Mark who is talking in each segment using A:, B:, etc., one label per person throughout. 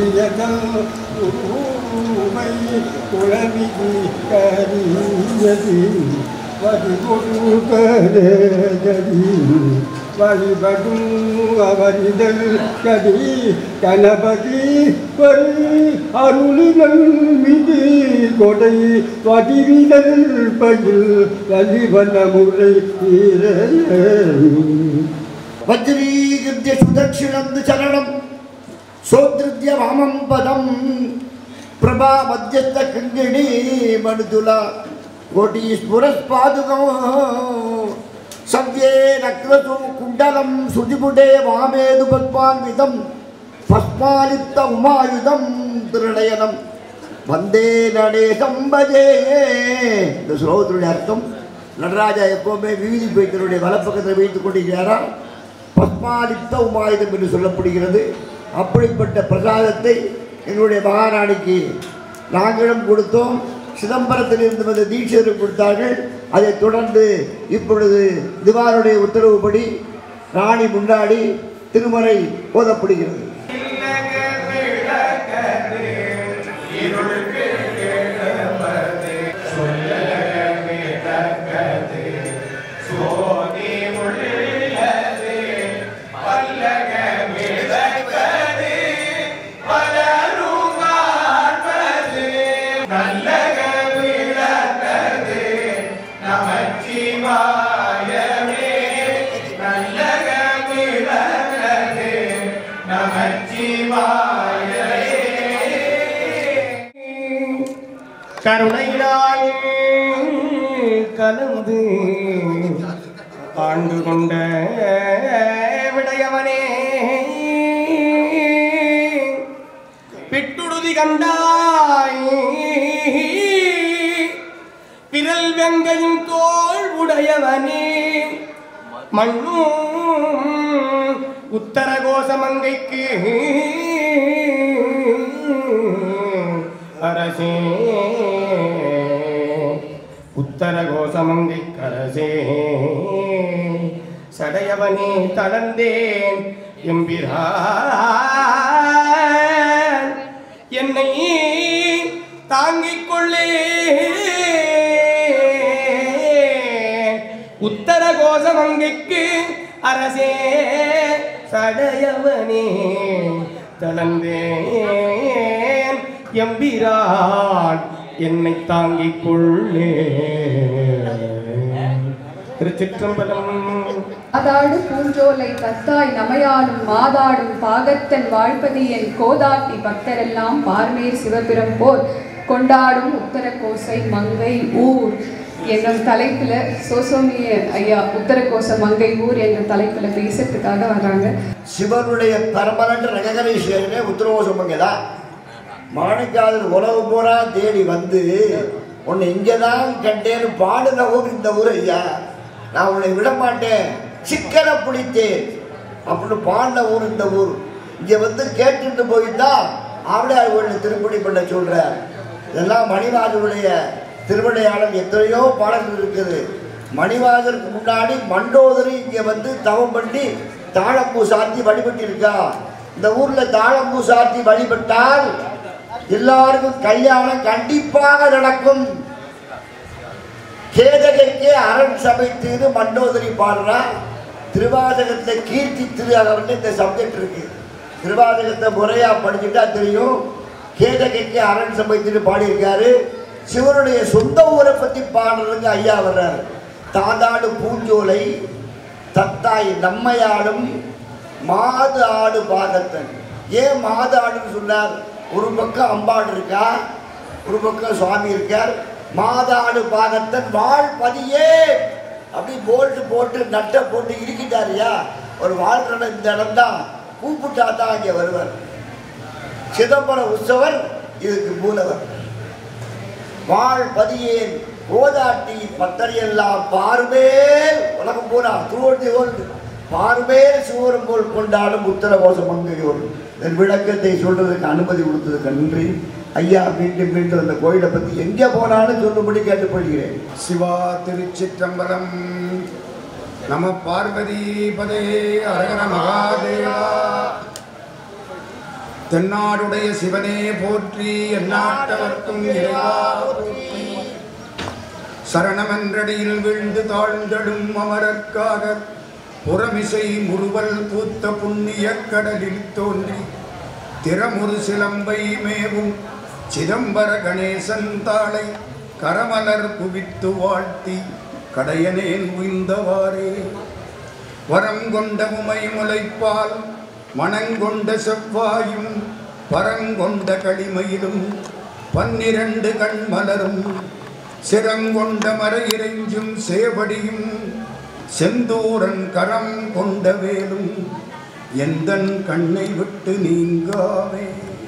A: கரியதல் உமை குழவிதி கரியதி வடிகொடு கரகதி வழிபடும் அவரிதழ் கதி கணபதி வரி அருளிதழ் மிதி கொடை வடிவிதழ் பயில் வலிவன முறை
B: వజ్రీగద్య సుదక్షిణం చరణం సోదృత్య వామం పదం ప్రభా మధ్యస్థ కింగిణి మణుతుల కోటి స్ఫురస్పాదుకం సవ్యే నక్రసు కుండలం సుజిపుడే వామేదు పద్మాన్వితం పద్మాలిప్త ఉమాయుధం திருநயனம் வந்தே நடேசம் பஜே இந்த ஸ்லோகத்தினுடைய அர்த்தம் நடராஜா எப்பவுமே விவிதி பைத்தனுடைய வலப்பக்கத்தில் வைத்துக் கொண்டிருக்கிறாராம் பத்மாலிப்த உமாயுதம் என்று சொல்லப்படுகிறது அப்படிப்பட்ட பிரசாதத்தை எங்களுடைய மகாராணிக்கு நாங்களும் கொடுத்தோம் சிதம்பரத்தில் இருந்து வந்த தீட்சிதரும் கொடுத்தார்கள் அதைத் தொடர்ந்து இப்பொழுது திவானுடைய உத்தரவுப்படி ராணி முன்னாடி திருமறை ஓதப்படுகிறது
C: கருணையினால் கலந்து ஆண்டு கொண்ட விடையவனே பிட்டுடுதி கண்டாய் விரல் வெங்கையும் தோல் உடையவனே மண்ணும் உத்தரகோசமங்கைக்கு அரசே உத்தரகோசமங்கை கரசே சடையவனே தளர்ந்தேன் எம்பிரான் என்னை தாங்கிக் கொள்ளே உத்தரகோசமங்கைக்கு அரசே சடையவனே தளர்ந்தேன் எம்பிரான் என்னை தாங்கிக் கொள்ளே திருச்சிற்றம்பலம்
D: ஆதாடு பூஞ்சோலை தத்தாய் நமையாடும் மாதாடும் பாகத்தன் வாழ்பதி என் கோதாட்டி பக்தரெல்லாம் பார்மேர் சிவபிரம் போல் கொண்டாடும் உத்தர கோசை மங்கை ஊர் என்னும் தலைப்புல சோசோமிய ஐயா உத்தரகோச மங்கை ஊர் என்ற தலைப்புல பேசுறதுக்காக வர்றாங்க
B: சிவனுடைய பரமரண்ட ரககரீஸ்வரனே உத்தரவோசமங்க தான் மாணிக்காதர் உலகம் பூரா தேடி வந்து உன்னை இங்கே தான் கண்டேன்னு பாடின ஊர் இந்த ஊர் ஐயா நான் உன்னை விட மாட்டேன் சிக்கனை பிடித்தேன் அப்படின்னு பாடின ஊர் இந்த ஊர் இங்கே வந்து கேட்டுட்டு போயிட்டா ஆவடையார் கோயில் திருப்பணி பண்ண சொல்கிறார் இதெல்லாம் மணிவாசனுடைய திருவிளையாடல் எத்தனையோ பாடல்கள் இருக்குது மணிவாசருக்கு முன்னாடி மண்டோதரி இங்கே வந்து தவம் பண்ணி தாழம்பூ சாத்தி வழிபட்டு இருக்கா இந்த ஊர்ல தாழம்பூ சாத்தி வழிபட்டால் எல்லாருக்கும் கல்யாணம் கண்டிப்பாக நடக்கும் கேதகைக்கு அரண் சமைத்தது மண்டோதரி பாடுறா திருவாசகத்தை கீர்த்தி திரு அகவல்னு இந்த சப்ஜெக்ட் இருக்கு திருவாசகத்தை முறையா படிச்சுட்டா தெரியும் கேதகைக்கு அரண் சமைத்துன்னு பாடியிருக்காரு சிவனுடைய சொந்த ஊரை பத்தி பாடுறதுக்கு ஐயா வர்றாரு தாதாடு பூஞ்சோலை தத்தாய் நம்மையாடும் மாது ஆடு பாகத்தன் ஏன் மாது ஆடுன்னு சொன்னார் ஒரு பக்கம் அம்பாடு இருக்கா ஒரு பக்கம் சுவாமி இருக்கார் மாதாடு பாகத்தன் வாழ் பதியே அப்படி போல்ட்டு போட்டு நட்டை போட்டு இருக்கிட்டாரியா ஒரு வாழ்க்கை இந்த இடம் தான் கூப்பிட்டா தான் இங்கே வருவார் சிதம்பரம் உற்சவர் இதுக்கு மூலவர் வாழ் பதியேன் கோதாட்டி பத்தரையெல்லாம் பார்மேல் உலகம் பூரா தூர்த்தி ஓர்ந்து பார்மேல் சிவரும் போல் கொண்டாடும் உத்தரகோச மங்கையோர் இதன் விளக்கத்தை சொல்றதுக்கு அனுமதி கொடுத்ததுக்கு நன்றி ஐயா மீண்டும் மீண்டும் அந்த கோயிலை பத்தி எங்கே போனாலும் சொல்லும்படி கேட்டுக்கொள்கிறேன்
E: சிவா திருச்சிற்றம்பலம் நம பார்வதி பதே அரகர மகாதேவா தென்னாடுடைய சிவனே போற்றி எந்நாட்டவர்க்கும் இறைவா போற்றி சரணமென்றடியில் வீழ்ந்து தாழ்ந்தடும் அமரர்க்காக புறமிசை முறுவல் பூத்த புண்ணிய கடலில் தோன்றி திறமுறு சிலம்பை மேவும் சிதம்பர கணேசன் தாளை கரமலர் குவித்து வாழ்த்தி கடையனேன் உய்ந்தவாறே வரம் கொண்ட உமை முளைப்பால் மணங்கொண்ட செவ்வாயும் பரங்கொண்ட களிமயிலும் பன்னிரண்டு கண்மலரும் சிரங்கொண்ட மர இறைஞ்சும் சேவடியும் செந்தூரன் கரம் கொண்ட வேலும் எந்தன் கண்ணை விட்டு நீங்காவே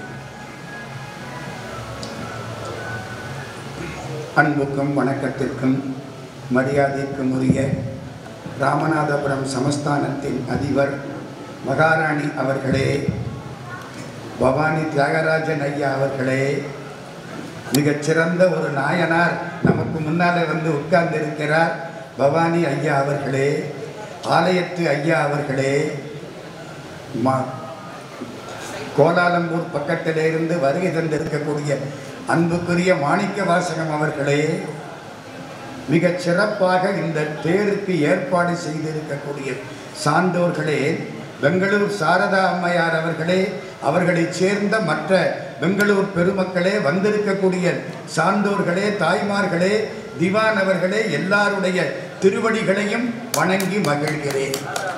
E: அன்புக்கும் வணக்கத்திற்கும் மரியாதைக்கும் உரிய ராமநாதபுரம் சமஸ்தானத்தின் அதிபர் மகாராணி அவர்களே பவானி தியாகராஜன் ஐயா அவர்களே மிகச்சிறந்த ஒரு நாயனார் நமக்கு முன்னாலே வந்து உட்கார்ந்திருக்கிறார் பவானி ஐயா அவர்களே ஆலயத்து ஐயா அவர்களே மா கோலாலம்பூர் பக்கத்திலே இருந்து வருகை தந்திருக்கக்கூடிய அன்புக்குரிய மாணிக்க வாசகம் அவர்களே மிகச் சிறப்பாக இந்த தேருக்கு ஏற்பாடு செய்திருக்கக்கூடிய சான்றோர்களே பெங்களூர் சாரதா அம்மையார் அவர்களே அவர்களைச் சேர்ந்த மற்ற பெங்களூர் பெருமக்களே வந்திருக்கக்கூடிய சான்றோர்களே தாய்மார்களே திவான் அவர்களே எல்லாருடைய திருவடிகளையும் வணங்கி மகிழ்கிறேன்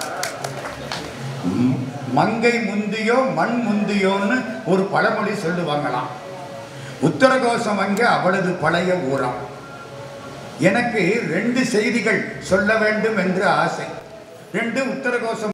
E: ம், மங்கை முந்தியோ மண் முந்தியோன்னு ஒரு பழமொழி சொல்லுவாங்களாம் உத்தரகோசம் அங்கே அவளது பழைய ஊரம் எனக்கு ரெண்டு செய்திகள் சொல்ல வேண்டும் என்று ஆசை ரெண்டு உத்தரகோசம்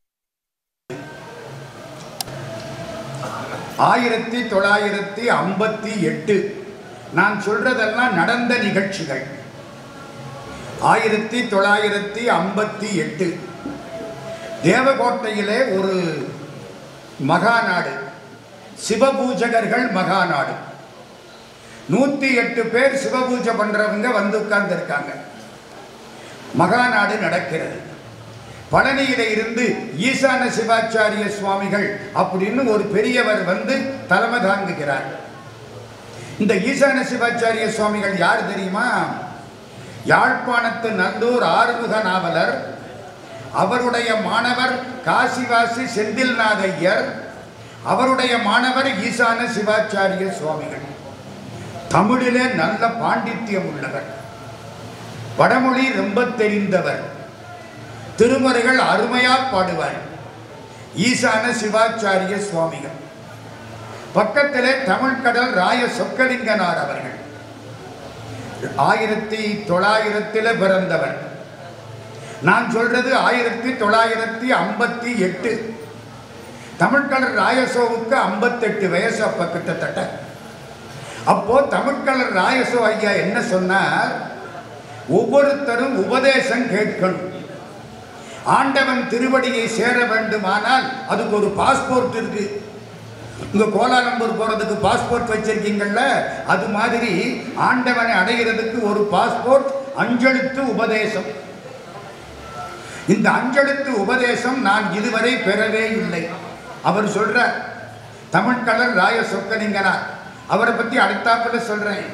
E: ஆயிரத்தி தொள்ளாயிரத்தி ஐம்பத்தி எட்டு நான் சொல்றதெல்லாம் நடந்த நிகழ்ச்சிகள் ஆயிரத்தி தொள்ளாயிரத்தி ஐம்பத்தி எட்டு தேவகோட்டையிலே ஒரு மகாநாடு சிவபூஜகர்கள் மகாநாடு நூத்தி எட்டு பேர் சிவபூஜை பண்றவங்க வந்து உட்கார்ந்து இருக்காங்க மகாநாடு நடக்கிறது பழனியில இருந்து ஈசான சிவாச்சாரிய சுவாமிகள் அப்படின்னு ஒரு பெரியவர் வந்து தலைமை தாங்குகிறார் இந்த ஈசான சிவாச்சாரிய சுவாமிகள் யார் தெரியுமா யாழ்ப்பாணத்து நல்லூர் ஆறுமுக நாவலர் அவருடைய மாணவர் காசிவாசி செந்தில்நாத ஐயர் அவருடைய மாணவர் ஈசான சிவாச்சாரிய சுவாமிகள் தமிழிலே நல்ல பாண்டித்யம் உள்ளவர் வடமொழி ரொம்ப தெரிந்தவர் திருமறைகள் அருமையா பாடுவார் ஈசான சிவாச்சாரிய சுவாமிகள் பக்கத்திலே தமிழ்கடல் ராய சொக்கலிங்கனார் அவர்கள் ஆயிரத்தி தொள்ளாயிரத்தில பிறந்தவர் நான் சொல்றது ஆயிரத்தி தொள்ளாயிரத்தி ஐம்பத்தி எட்டு தமிழ்கடல் ராயசோவுக்கு ஐம்பத்தெட்டு வயசு அப்ப கிட்டத்தட்ட அப்போ தமிழ்கலர் ராயசோ ஐயா என்ன சொன்னார் ஒவ்வொருத்தரும் உபதேசம் கேட்கணும் ஆண்டவன் திருவடியை சேர வேண்டுமானால் அதுக்கு ஒரு பாஸ்போர்ட் இருக்கு இங்க கோலாலம்பூர் போறதுக்கு பாஸ்போர்ட் வச்சிருக்கீங்கல்ல அது மாதிரி ஆண்டவனை அடைகிறதுக்கு ஒரு பாஸ்போர்ட் அஞ்செழுத்து உபதேசம் இந்த அஞ்செழுத்து உபதேசம் நான் இதுவரை பெறவே இல்லை அவர் சொல்றார் தமிழ்கலர் ராய சொக்கலிங்கனார் அவரை பத்தி அடுத்தாப்புல சொல்றேன்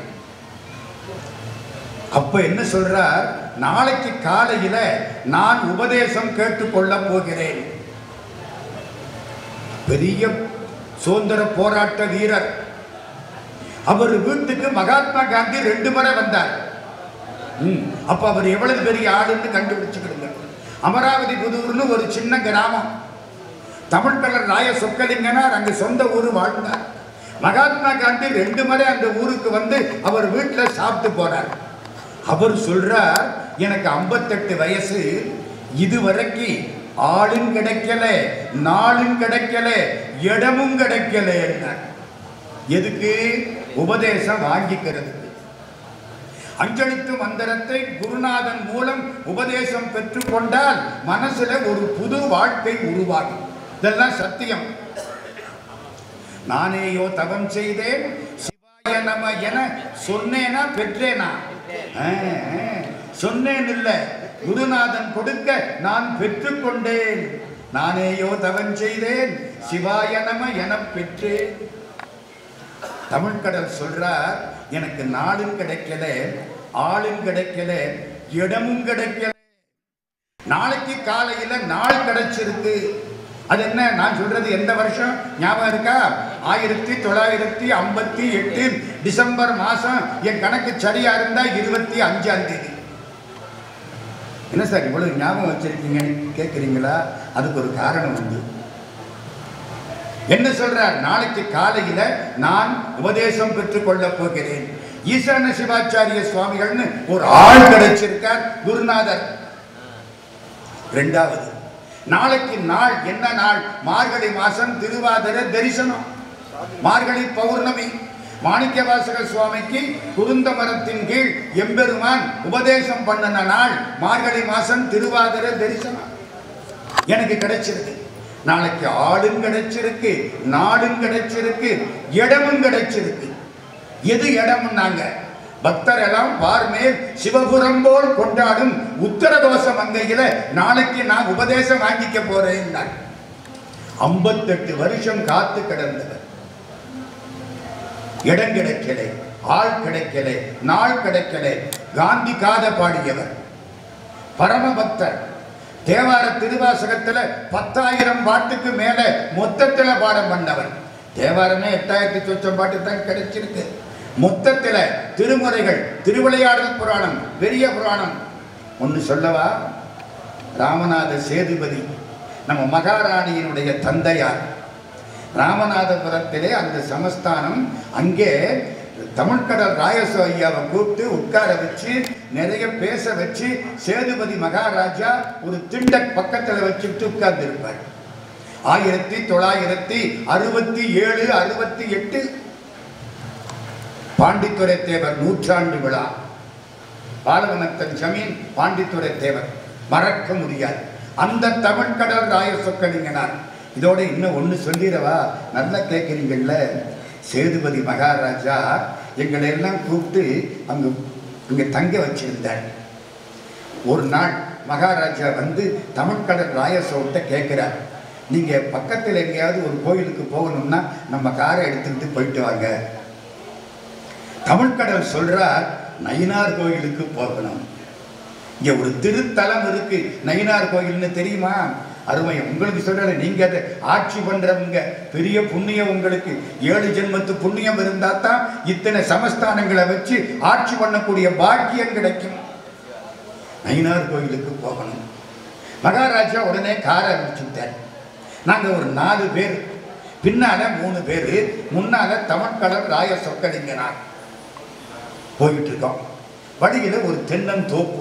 E: அப்ப என்ன சொல்றார் நாளைக்கு காலையில நான் உபதேசம் கேட்டுக்கொள்ள போகிறேன் பெரிய சுதந்திர போராட்ட வீரர் அவர் வீட்டுக்கு மகாத்மா காந்தி ரெண்டு முறை வந்தார் ம், அப்ப அவர் எவ்வளவு பெரிய ஆளுன்னு கண்டுபிடிச்சுக்கிடுங்க அமராவதி புதூர்னு ஒரு சின்ன கிராமம் தமிழ்கலர் ராய சொக்கலிங்கனார் அங்க சொந்த ஊர் வாழ்ந்தார் மகாத்மா காந்தி ரெண்டு முறை அந்த ஊருக்கு வந்து அவர் வீட்டில் சாப்பிட்டு போறார் அவர் சொல்றார் எனக்கு 58 வயசு இதுவரைக்கும் ஆளும் கிடைக்கல நாளும் கிடைக்கல இடமும் கிடைக்கல எதுக்கு உபதேசம் வாங்கிக்கிறது அஞ்செழுத்து மந்திரத்தை குருநாதன் மூலம் உபதேசம் பெற்றுக்கொண்டால் மனசுல ஒரு புது வாழ்க்கை உருவாகும் இதெல்லாம் சத்தியம் நானேயோ தவம் செய்தேன் சிவாய நம என சொன்னேனா பெற்றேனா ஆ, ஆ, சொன்னேன் இல்ல குருநாதன் கொடுக்க நான் பெற்றுக்கொண்டேன் நானேயோ தவம் செய்தேன் சிவாய நம எனப் பெற்று தமிழ்கடல் சொல்றார் எனக்கு நாளும் கிடைக்கல ஆளும் கிடைக்கல இடமும் கிடைக்கல நாளைக்கு காலையில நாள் கிடைச்சிருக்கு அது என்ன நான் சொல்றது எந்த வருஷம் ஞாபகம் இருக்கா ஆயிரத்தி தொள்ளாயிரத்தி ஐம்பத்தி எட்டு டிசம்பர் மாசம் என் கணக்கு சரியா இருந்தா இருபத்தி அஞ்சாம் தேதி என்ன சார் இவ்வளவு ஞாபகம் வச்சிருக்கீங்கன்னு கேட்குறீங்களா அதுக்கு ஒரு காரணம் உண்டு என்ன சொல்றார் நாளைக்கு காலையில நான் உபதேசம் பெற்றுக்கொள்ள போகிறேன் ஈசான சிவாச்சாரிய சுவாமிகள்னு ஒரு ஆள் கிடைச்சிருக்கார் குருநாதர் ரெண்டாவது நாளைக்கு நாள் என்ன நாள் மார்கழி மாசம் திருவாதிர தரிசனம் மார்கழி பௌர்ணமி மாணிக்க வாசகர் சுவாமிக்கு குருந்த மரத்தின் கீழ் எம்பெருமான் உபதேசம் பண்ணின நாள் மார்கழி மாசம் திருவாதிர தரிசனம் எனக்கு கிடைச்சிருக்கு நாளைக்கு ஆளும் கிடைச்சிருக்கு நாடும் கிடைச்சிருக்கு இடமும் கிடைச்சிருக்கு எது இடம்னாங்க பக்தர் எல்லாம் பார்மேல் சிவபுரம் போல் கொண்டாடும் உத்தரதோஷ மங்கையில நாளைக்கு நான் உபதேசம் வாங்கிக்க போறேன் ஐம்பத்தெட்டு வருஷம் காத்து கிடந்தவர் இடம் கிடைக்கல ஆள் கிடைக்கல நாள் கிடைக்கல காந்தி காத பாடியவர் பரமபக்தர் தேவார திருவாசகத்துல பத்தாயிரம் பாட்டுக்கு மேல மொத்தத்துல பாடம் பண்ணவர் தேவாரமே எட்டாயிரத்தி சொச்சம் பாட்டு தான் கிடைச்சிருக்கு மொத்தத்துல திருமுறைகள் திருவிளையாடல் புராணம் பெரிய புராணம் ஒன்னு சொல்லவா ராமநாத சேதுபதி நம்ம மகாராணியினுடைய தந்தையார் ராமநாதபுரத்திலே அந்த சமஸ்தானம் அங்கே தமிழ்கடல் ராயசோ ஐயாவை கூப்பிட்டு உட்கார வச்சு நிறைய பேச வச்சு சேதுபதி மகாராஜா ஒரு திண்ட பக்கத்தில் வச்சுட்டு உட்கார்ந்து இருப்பார் ஆயிரத்தி தொள்ளாயிரத்தி அறுபத்தி ஏழு அறுபத்தி எட்டு பாண்டித்துறை தேவர் நூற்றாண்டு விழா பாலவனத்தன் ஜமீன் பாண்டித்துறை தேவர் மறக்க முடியாது அந்த தமிழ்கடல் ராய சொக்கலிங்கனார் இதோட இன்னும் ஒன்று சொல்லிடவா நல்லா கேட்குறீங்கல்ல சேதுபதி மகாராஜா எங்களை எல்லாம் கூப்பிட்டு அங்கே இங்கே தங்க வச்சிருந்தார் ஒரு நாள் மகாராஜா வந்து தமிழ்கடல் ராயசோட்ட கேட்குறார் நீங்கள் பக்கத்தில் எங்கேயாவது ஒரு கோயிலுக்கு போகணும்னா நம்ம காரை எடுத்துக்கிட்டு போயிட்டு வாங்க தமிழ்கடல் சொல்றார் நயினார் கோயிலுக்கு போகணும் இங்க ஒரு திருத்தலம் இருக்கு நயினார் கோயில்னு தெரியுமா அருமை உங்களுக்கு சொல்ற நீங்க அதை ஆட்சி பண்றவங்க பெரிய புண்ணியம் உங்களுக்கு ஏழு ஜென்மத்து புண்ணியம் இருந்தா தான் இத்தனை சமஸ்தானங்களை வச்சு ஆட்சி பண்ணக்கூடிய பாக்கியம் கிடைக்கும் நயினார் கோயிலுக்கு போகணும் மகாராஜா உடனே காரை அனுப்பிச்சுட்டார் நாங்க ஒரு நாலு பேர் பின்னால மூணு பேர் முன்னால தமிழ்கடல் ராய சொக்கலிங்கனார் போயிட்டு இருக்கோம் வழியில ஒரு தென்னந்தோப்பு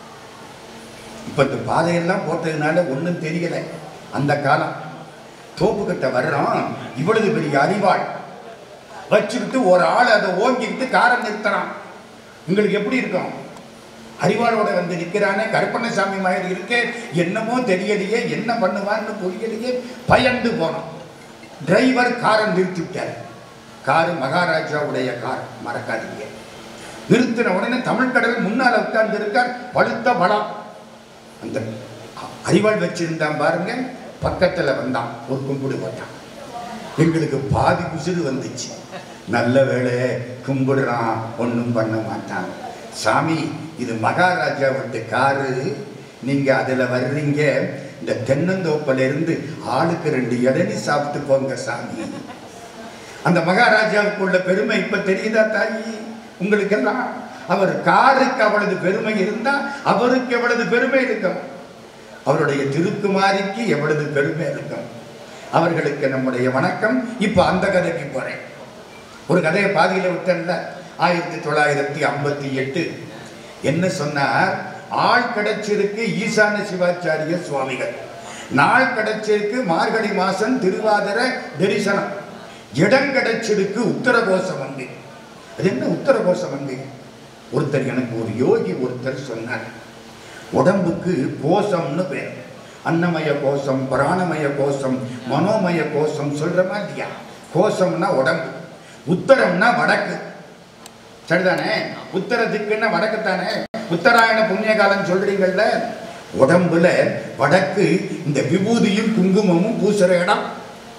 E: இப்ப இந்த பாதையெல்லாம் போட்டதுனால ஒன்றும் தெரியல அந்த காலம் தோப்பு கிட்ட வர்றோம் இவ்வளவு பெரிய அறிவாள் வச்சுக்கிட்டு ஒரு ஆள் அதை ஓங்கிக்கிட்டு காரை நிறுத்துறான் உங்களுக்கு எப்படி இருக்கும் அறிவாளோட வந்து நிற்கிறானே கருப்பண்ணசாமி மாதிரி இருக்கே என்னமோ தெரியலையே என்ன பண்ணுவான்னு புரியலையே பயந்து போனோம் டிரைவர் காரை நிறுத்தி விட்டார் காரு மகாராஜாவுடைய கார் மறக்காதீங்க நிறுத்தின உடனே தமிழ்கடல் முன்னால் உட்கார்ந்து இருக்கார் பழுத்த பலம் அந்த அறிவாள் வச்சிருந்தான் பாருங்க பக்கத்துல வந்தான் ஒரு கும்பிடு போட்டான் எங்களுக்கு பாதி குசிறு வந்துச்சு நல்ல வேளை கும்பிடுறான் ஒன்றும் பண்ண மாட்டான் சாமி இது மகாராஜா விட்டு காரு நீங்க அதுல வர்றீங்க இந்த தென்னந்தோப்பில இருந்து ஆளுக்கு ரெண்டு இளநி சாப்பிட்டு போங்க சாமி அந்த மகாராஜாவுக்குள்ள பெருமை இப்ப தெரியுதா தாயி உங்களுக்கெல்லாம் அவர் காருக்கு அவ்வளவு பெருமை இருந்தா அவருக்கு எவ்வளவு பெருமை இருக்கும் அவருடைய திருக்குமாரிக்கு எவ்வளவு பெருமை இருக்கும் அவர்களுக்கு நம்முடைய வணக்கம் இப்ப அந்த கதைக்கு போறேன் ஒரு கதையை பாதியில விட்டேன்ல ஆயிரத்தி தொள்ளாயிரத்தி ஐம்பத்தி எட்டு என்ன சொன்னார் ஆள் கிடைச்சிருக்கு ஈசான சிவாச்சாரிய சுவாமிகள் நாள் கிடைச்சிருக்கு மார்கழி மாசம் திருவாதிர தரிசனம் இடம் கிடைச்சிருக்கு உத்தரகோச வந்தி அது என்ன உத்தரகோச வந்தி ஒருத்தர் எனக்கு ஒரு யோகி ஒருத்தர் சொன்னார் உடம்புக்கு கோஷம்னு பேர் அன்னமய கோஷம் பிராணமய கோஷம் மனோமய கோஷம் சொல்றமா இல்லையா கோஷம்னா உடம்பு உத்தரம்னா வடக்கு சரிதானே உத்தர திக்குன்னா வடக்கு தானே உத்தராயண புண்ணிய காலம் சொல்றீங்கல்ல உடம்புல வடக்கு இந்த விபூதியும் குங்குமமும் பூசுற இடம்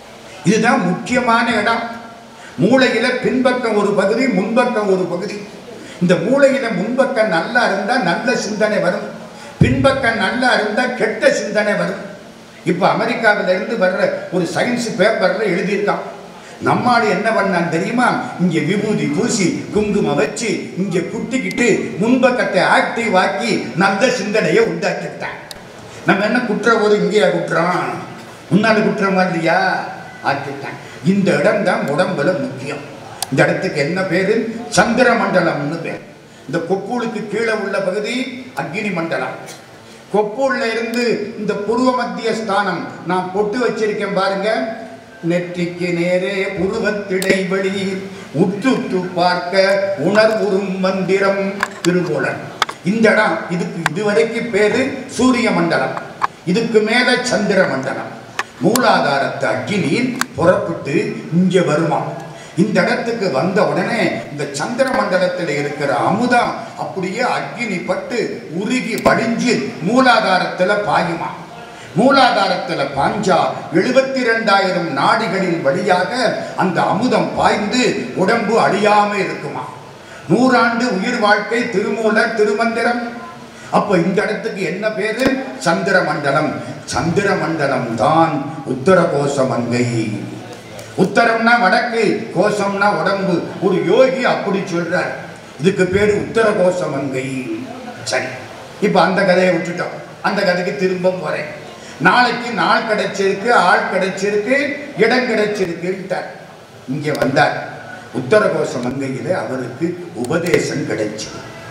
E: இதுதான் முக்கியமான இடம் மூளையில பின்பக்கம் ஒரு பகுதி முன்பக்கம் ஒரு பகுதி இந்த மூளையில முன்பக்கம் நல்லா இருந்தா நல்ல சிந்தனை வரும் பின்பக்கம் நல்லா இருந்தா கெட்ட சிந்தனை வரும் இப்ப அமெரிக்காவில இருந்து வர்ற ஒரு சயின்ஸ் பேப்பர்ல எழுதியிருக்கான் நம்மாடு என்ன பண்ணான் தெரியுமா இங்க விபூதி பூசி குங்குமம் வச்சு இங்க குட்டிக்கிட்டு முன்பக்கத்தை ஆக்டிவ் ஆக்கி நல்ல சிந்தனையை உண்டாக்கிட்டான் நம்ம என்ன குற்ற போது இங்கேயா குற்றம் முன்னால குற்றம் இல்லையா ஆக்கிட்டான் இந்த இடம் தான் உடம்புல முக்கியம் இந்த இடத்துக்கு என்ன பேரு சந்திர மண்டலம்னு பேர் இந்த கொப்பூலுக்கு கீழே உள்ள பகுதி அக்னி மண்டலம் கொப்பூர்ல இருந்து இந்த பூர்வ மத்திய ஸ்தானம் நான் பொட்டு வச்சிருக்கேன் பாருங்க நெற்றிக்கு நேரே புருவத்திடைவெளி உற்றுத்து பார்க்க உணர்வுறும் மந்திரம் திருமூலன் இந்த இடம் இதுக்கு இதுவரைக்கும் பேரு சூரிய மண்டலம் இதுக்கு மேல சந்திர மண்டலம் மூலாதாரத்து அக்னி புறப்பட்டு இங்க வருமா இந்த இடத்துக்கு வந்த உடனே இந்த சந்திர மண்டலத்தில் இருக்கிற அமுதம் அப்படியே அக்னி பட்டு உருகி வடிஞ்சு மூலாதாரத்துல பாயுமா மூலாதாரத்துல பாஞ்சா எழுபத்தி ரெண்டாயிரம் நாடிகளின் வழியாக அந்த அமுதம் பாய்ந்து உடம்பு அழியாம இருக்குமா நூறாண்டு உயிர் வாழ்க்கை திருமூலர் திருமந்திரம் அப்ப இந்த இடத்துக்கு என்ன பேரு சந்திர மண்டலம் சந்திர மண்டலம் தான் உத்தர கோஷ மங்கை உத்தரம்னா வடக்கு கோஷம்னா உடம்பு ஒரு யோகி அப்படி சொல்றார் இதுக்கு பேரு உத்தர கோஷ மங்கை சரி இப்ப அந்த கதையை விட்டுட்டோம் அந்த கதைக்கு திரும்ப போறேன் நாளைக்கு நாள் கிடைச்சிருக்கு ஆள் கிடைச்சிருக்கு இடம் கிடைச்சிருக்குன்ட்டார் இங்க வந்தார் உத்தரகோச மங்கையில அவருக்கு உபதேசம் கிடைச்சு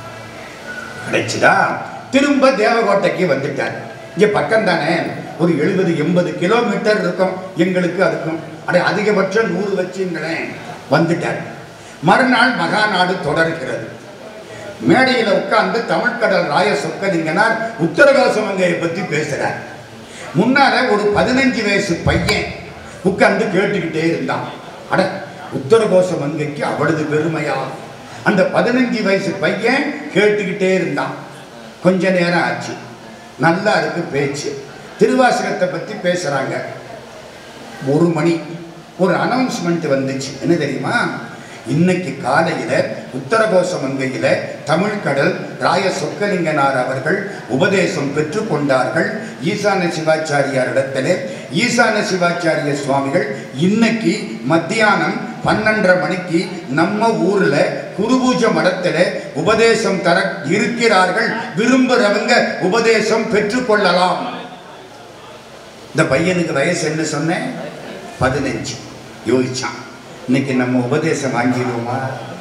E: கிடைச்சுதா திரும்ப தேவகோட்டைக்கு வந்துட்டார் இங்க பக்கம் தானே ஒரு எழுபது எண்பது கிலோமீட்டர் இருக்கும் எங்களுக்கு அதுக்கும் அடே அதிகபட்சம் நூறு வச்சுங்களேன் வந்துட்டார் மறுநாள் மகாநாடு தொடர்கிறது மேடையில் உட்கார்ந்து தமிழ்கடல் ராய சொக்கலிங்கனார் உத்தரகோச மங்கையை பத்தி பேசுறார் முன்னால ஒரு பதினஞ்சு வயசு பையன் உட்கார்ந்து கேட்டுக்கிட்டே இருந்தான் அட உத்தரகோச மங்கைக்கு அவ்வளவு பெருமையா அந்த பதினஞ்சு வயசு பையன் கேட்டுக்கிட்டே இருந்தான் கொஞ்ச நேரம் ஆச்சு நல்லா இருக்கு பேச்சு திருவாசகத்தை பத்தி பேசுறாங்க ஒரு மணி ஒரு அனௌன்ஸ்மெண்ட் வந்துச்சு என்ன தெரியுமா இன்னைக்கு காலையில உத்தரகோச மங்கையில தமிழ்கடல் ராய சொக்கலிங்கனார் அவர்கள் உபதேசம் பெற்றுக் கொண்டார்கள் ஈசான சிவாச்சாரியார் இடத்துல ஈசான சிவாச்சாரிய சுவாமிகள் இன்னைக்கு மத்தியானம் பன்னெண்டரை மணிக்கு நம்ம ஊர்ல குருபூஜ மடத்துல உபதேசம் தர இருக்கிறார்கள் விரும்புறவங்க உபதேசம் பெற்றுக்கொள்ளலாம் இந்த பையனுக்கு வயசு என்ன சொன்னேன் பதினஞ்சு யோசிச்சான் இன்னைக்கு நம்ம உபதேசம் வாங்கிடுவோமா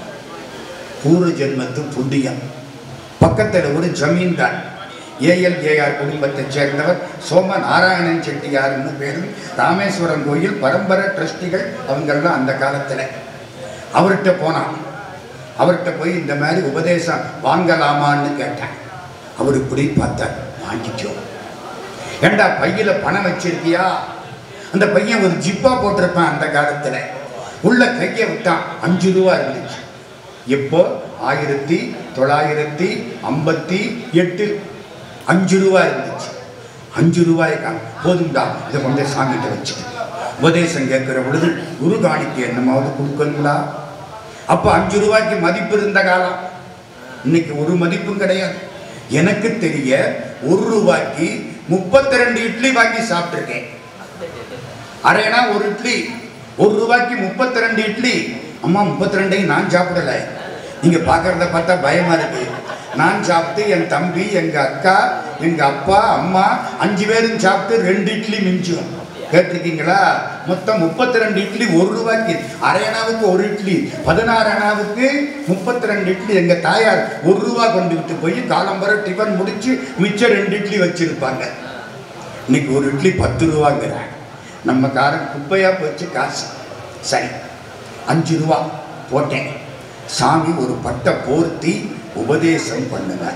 E: பூர்வ ஜென்மத்து புண்ணியம் பக்கத்தில் ஒரு ஜமீன்தார் ஏஎல் ஏஆர் குடும்பத்தைச் சேர்ந்தவர் சோம நாராயணன் செட்டியார்னு பேரும் ராமேஸ்வரம் கோயில் பரம்பரை ட்ரஸ்டிகள் அவங்கெல்லாம் அந்த காலத்தில் அவர்கிட்ட போனான் அவர்கிட்ட போய் இந்த மாதிரி உபதேசம் வாங்கலாமான்னு கேட்டேன் அவர் இப்படி பார்த்தார் வாங்கிக்கோ ஏண்டா பையில பணம் வச்சிருக்கியா அந்த பையன் ஒரு ஜிப்பா போட்டிருப்பான் அந்த காலத்துல உள்ள கையை விட்டான் அஞ்சு ரூபா இருந்துச்சு இப்போ ஆயிரத்தி தொள்ளாயிரத்தி ஐம்பத்தி எட்டு அஞ்சு ரூபா இருந்துச்சு அஞ்சு ரூபாய்க்கா போதும்டா இதை கொண்டு சாமிகிட்ட வச்சுட்டு உபதேசம் கேட்கிற பொழுது குரு காணிக்கு என்னமாவது கொடுக்கணுங்களா அப்ப அஞ்சு ரூபாய்க்கு மதிப்பு இருந்த காலம் இன்னைக்கு ஒரு மதிப்பும் கிடையாது எனக்கு தெரிய ஒரு ரூபாய்க்கு முப்பத்தி ரெண்டு இட்லி வாங்கி சாப்பிட்டிருக்கேன் அரையனா ஒரு இட்லி ஒரு ரூபாய்க்கு முப்பத்தி ரெண்டு இட்லி அம்மா முப்பத்தி ரெண்டையும் நான் சாப்பிடல நீங்க பார்க்கறத பார்த்தா பயமா இருக்கு நான் சாப்பிட்டு என் தம்பி எங்க அக்கா எங்க அப்பா அம்மா அஞ்சு பேரும் சாப்பிட்டு ரெண்டு இட்லி மிஞ்சும் கேட்டிருக்கீங்களா மொத்தம் முப்பத்தி ரெண்டு இட்லி ஒரு ரூபாய்க்கு அரை அணாவுக்கு ஒரு இட்லி பதினாறு அணாவுக்கு முப்பத்தி ரெண்டு இட்லி எங்க தாயார் ஒரு ரூபா கொண்டுகிட்டு போய் காலம்பர டிஃபன் முடிச்சு மிச்சம் ரெண்டு இட்லி வச்சிருப்பாங்க இன்னைக்கு ஒரு இட்லி பத்து ரூபாங்கிறாங்க நம்ம காரன் குப்பையா போச்சு காசு சரி அஞ்சு ரூபா போட்டேன் சாமி ஒரு பட்டை போர்த்தி உபதேசம் பண்ணுவார்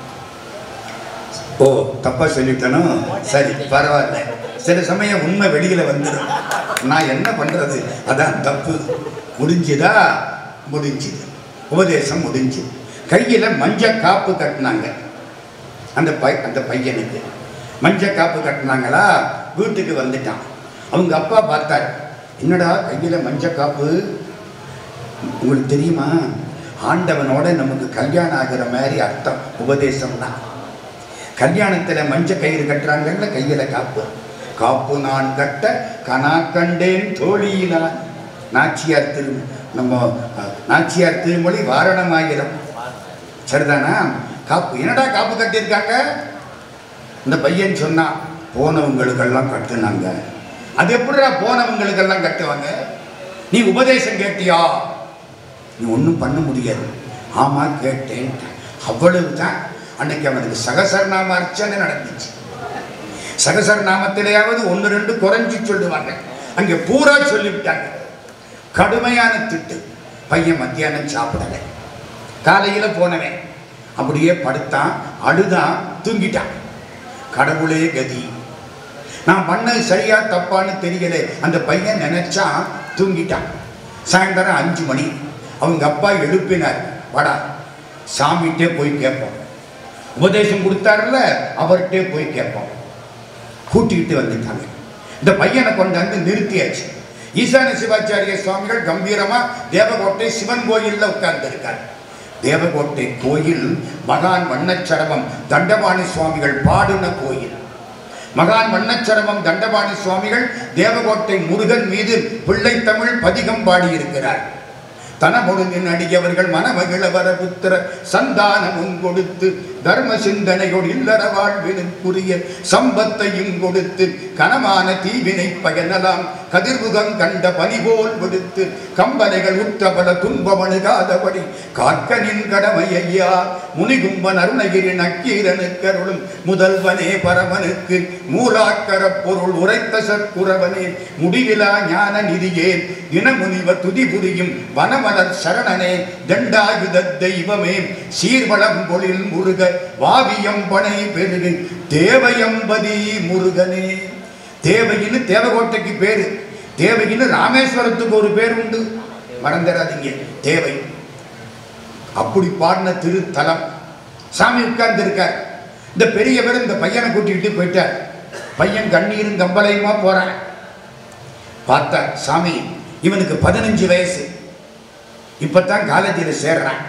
E: ஓ தப்பா சொல்லிட்டனோ சரி பரவாயில்ல சில சமயம் உண்மை வெளியில வந்துடும் நான் என்ன பண்றது அதான் தப்பு முடிஞ்சுதா முடிஞ்சுது உபதேசம் முடிஞ்சு கையில மஞ்ச காப்பு கட்டினாங்க அந்த பை அந்த பையனுக்கு மஞ்ச காப்பு கட்டினாங்களா வீட்டுக்கு வந்துட்டான் அவங்க அப்பா பார்த்தார் என்னடா கையில மஞ்ச காப்பு உங்களுக்கு தெரியுமா ஆண்டவனோட நமக்கு கல்யாணம் ஆகிற மாதிரி அர்த்தம் உபதேசம்னா கல்யாணத்துல மஞ்ச கயிறு கட்டுறாங்கல்ல கையில காப்பு காப்பு நான் கட்ட கனா கண்டேன் தோழியினான் நாச்சியார் திரு நம்ம அஹ், நாச்சியார் திருமொழி வாரணமாயிரம் சரிதானா காப்பு என்னடா காப்பு கட்டியிருக்காங்க இந்த பையன் சொன்னான் போனவங்களுக்கெல்லாம் கட்டுனாங்க அது எப்படிடா போனவங்களுக்கெல்லாம் கட்டுவாங்க நீ உபதேசம் கேட்டியா நீ ஒன்றும் பண்ண முடியாது ஆமா கேட்டேன் அவ்வளவுதான் அன்னைக்கு அவனுக்கு சகசரநாம அர்ச்சனை நடந்துச்சு சகசரநாமத்திலேயாவது ஒன்று ரெண்டு குறைஞ்சி சொல்லுவாங்க அங்கே பூரா சொல்லிவிட்டாங்க கடுமையான திட்டு பையன் மத்தியானம் சாப்பிடலை காலையில போனவன் அப்படியே படுத்தான் அழுதான் தூங்கிட்டான் கடவுளே கதி நான் பண்ணது சரியா தப்பான்னு தெரியல அந்த பையன் நினைச்சான் தூங்கிட்டான் சாயந்தரம் அஞ்சு மணி அவங்க அப்பா எழுப்பினார் வாடா சாமிகிட்டே போய் கேட்போம் உபதேசம் கொடுத்தாருல அவர்கிட்டே போய் கேட்போம் கூட்டிக்கிட்டு வந்துட்டாங்க இந்த பையனை கொண்டாந்து நிறுத்தியாச்சு ஈசான சிவாச்சாரிய சுவாமிகள் கம்பீரமா தேவகோட்டை சிவன் கோயில்ல உட்கார்ந்து இருக்கார் தேவகோட்டை கோயில் மகான் வண்ணச்சரவம் தண்டபாணி சுவாமிகள் பாடின கோயில் மகான் வண்ணச்சரவம் தண்டபாணி சுவாமிகள் தேவகோட்டை முருகன் மீது பிள்ளை தமிழ் பதிகம் பாடியிருக்கிறார் தனமொழுங்கின் அடியவர்கள் மனமகிழ வர புத்திர சந்தானமும் கொடுத்து தர்ம சிந்தனையோடு இல்லற வாழ்வினுக்குரிய சம்பத்தையும் கொடுத்து கனமான தீவினை பயனலாம் கதிர்முகம் கண்ட பனி போல் விடுத்து கம்பலைகள் உற்றபட துன்பமணுகாதபடி காக்கனின் கடமை ஐயா முனிகும்பன் அருணகிரி நக்கீரனுக்கருளும் முதல்வனே பரமனுக்கு மூலாக்கர பொருள் உரைத்த சற்குறவனே முடிவிலா ஞான நிதியே இனமுனிவ துதி புரியும் வனமலர் சரணனே தண்டாயுத தெய்வமே சீர்வளம் பொழில் முருக வாவியம் பனை பெருகு தேவயம்பதி முருகனே தேவையின்னு தேவகோட்டைக்கு பேரு தேவையின்னு ராமேஸ்வரத்துக்கு ஒரு பேர் உண்டு மறந்துடாதீங்க தேவை அப்படி பாடின திருத்தலம் சாமி உட்கார்ந்து இருக்கார் இந்த பெரியவர் இந்த பையனை கூட்டிக்கிட்டு போயிட்டார் பையன் கண்ணீரும் கம்பளையுமா போறான் பார்த்தா சாமி இவனுக்கு பதினஞ்சு வயசு இப்பதான் காலேஜில் சேர்றான்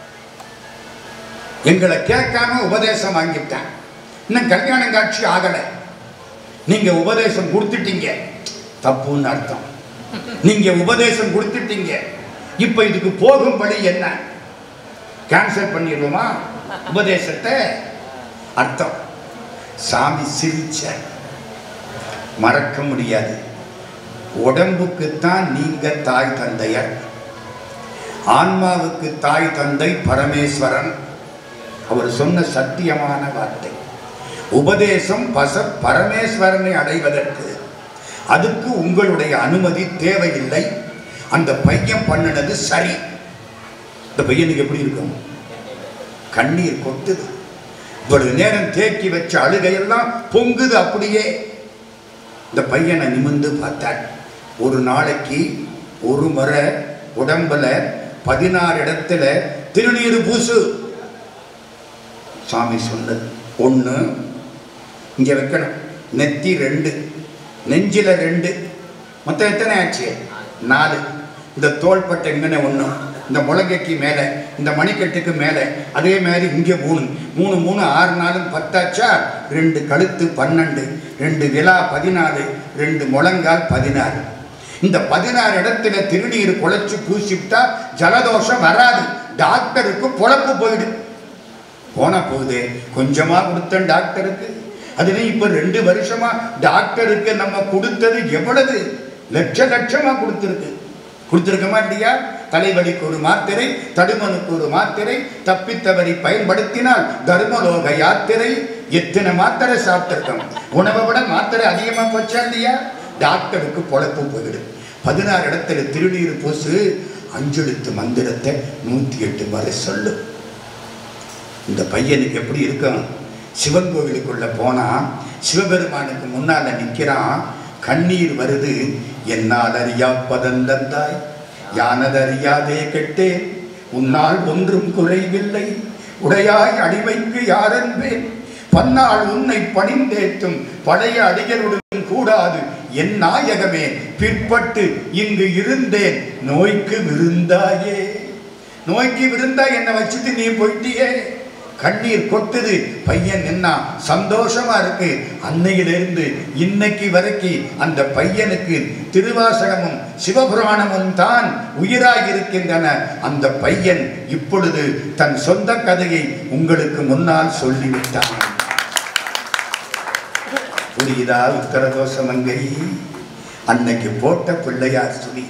E: எங்களை கேட்காம உபதேசம் வாங்கிட்டான் இன்னும் கல்யாணம் காட்சி ஆகலை நீங்க உபதேசம் கொடுத்துட்டீங்க தப்புன்னு அர்த்தம் நீங்க உபதேசம் கொடுத்துட்டீங்க இப்ப இதுக்கு போகும் வழி என்ன கேன்சல் பண்ணிடுவோமா உபதேசத்தை அர்த்தம் சாமி சிரிச்ச மறக்க முடியாது உடம்புக்குத்தான் நீங்க தாய் தந்தையர் ஆன்மாவுக்கு தாய் தந்தை பரமேஸ்வரன் அவர் சொன்ன சத்தியமான வார்த்தை உபதேசம் பச பரமேஸ்வரனை அடைவதற்கு அதுக்கு உங்களுடைய அனுமதி தேவையில்லை அந்த பையன் பண்ணினது சரி இந்த பையனுக்கு எப்படி இருக்கும் கண்ணீர் கொட்டுது இவ்வளவு நேரம் தேக்கி வச்ச அழுகையெல்லாம் பொங்குது அப்படியே இந்த பையனை நிமிர்ந்து பார்த்தார் ஒரு நாளைக்கு ஒரு முறை உடம்புல பதினாறு இடத்துல திருநீர் பூசு சாமி சொன்னது ஒன்று இங்கே வைக்கணும் நெத்தி ரெண்டு நெஞ்சில ரெண்டு மொத்தம் எத்தனை ஆச்சு நாலு இந்த தோள்பட்டை இங்கன ஒன்று இந்த முழங்கைக்கு மேலே இந்த மணிக்கட்டுக்கு மேலே அதே மாதிரி இங்கே மூணு மூணு மூணு ஆறு நாலும் பத்தாச்சா ரெண்டு கழுத்து பன்னெண்டு ரெண்டு விழா பதினாலு ரெண்டு முழங்கால் பதினாறு இந்த பதினாறு இடத்துல திருநீர் குழைச்சு பூசிவிட்டா ஜலதோஷம் வராது டாக்டருக்கு பொழப்பு போயிடும் போனா போகுதே கொஞ்சமா கொடுத்தேன் டாக்டருக்கு அதுலயும் இப்ப ரெண்டு வருஷமா டாக்டருக்கு நம்ம கொடுத்தது எவ்வளவு லட்ச லட்சமா கொடுத்துருக்கு கொடுத்துருக்கமா இல்லையா தலைவலிக்கு ஒரு மாத்திரை தடுமனுக்கு ஒரு மாத்திரை தப்பித்தவரை பயன்படுத்தினால் தர்மலோக யாத்திரை எத்தனை மாத்திரை சாப்பிட்டிருக்கோம் உணவை விட மாத்திரை அதிகமா போச்சா இல்லையா டாக்டருக்கு பொழப்பு போயிடும் பதினாறு இடத்துல திருநீர் பூசு அஞ்செழுத்து மந்திரத்தை நூத்தி எட்டு முறை சொல்லு இந்த பையனுக்கு எப்படி இருக்கும் சிவன் கோவிலுக்குள்ள போனா சிவபெருமானுக்கு முன்னால நிக்கிறான் கண்ணீர் வருது என்னால் அறியா பதந்தந்தாய் யானதறியாதே கெட்டேன் உன்னால் ஒன்றும் குறைவில்லை உடையாய் அடிமைக்கு யாரென்பேன் பன்னால் உன்னை பணிந்தேற்றும் பழைய அடிகளுடன் கூடாது என் நாயகமே பிற்பட்டு இங்கு இருந்தேன் நோய்க்கு விருந்தாயே நோய்க்கு விருந்தா என்னை வச்சுட்டு நீ போயிட்டியே கண்ணீர் கொட்டுது பையன் நின்னா சந்தோஷமா இருக்கு அன்னையிலிருந்து இன்னைக்கு வரைக்கும் அந்த பையனுக்கு திருவாசகமும் சிவபுராணமும் தான் உயிராக இருக்கின்றன அந்த பையன் இப்பொழுது தன் சொந்த கதையை உங்களுக்கு முன்னால் சொல்லிவிட்டான் புரியுதா உத்தரகோச மங்கை அன்னைக்கு போட்ட பிள்ளையார் சுழி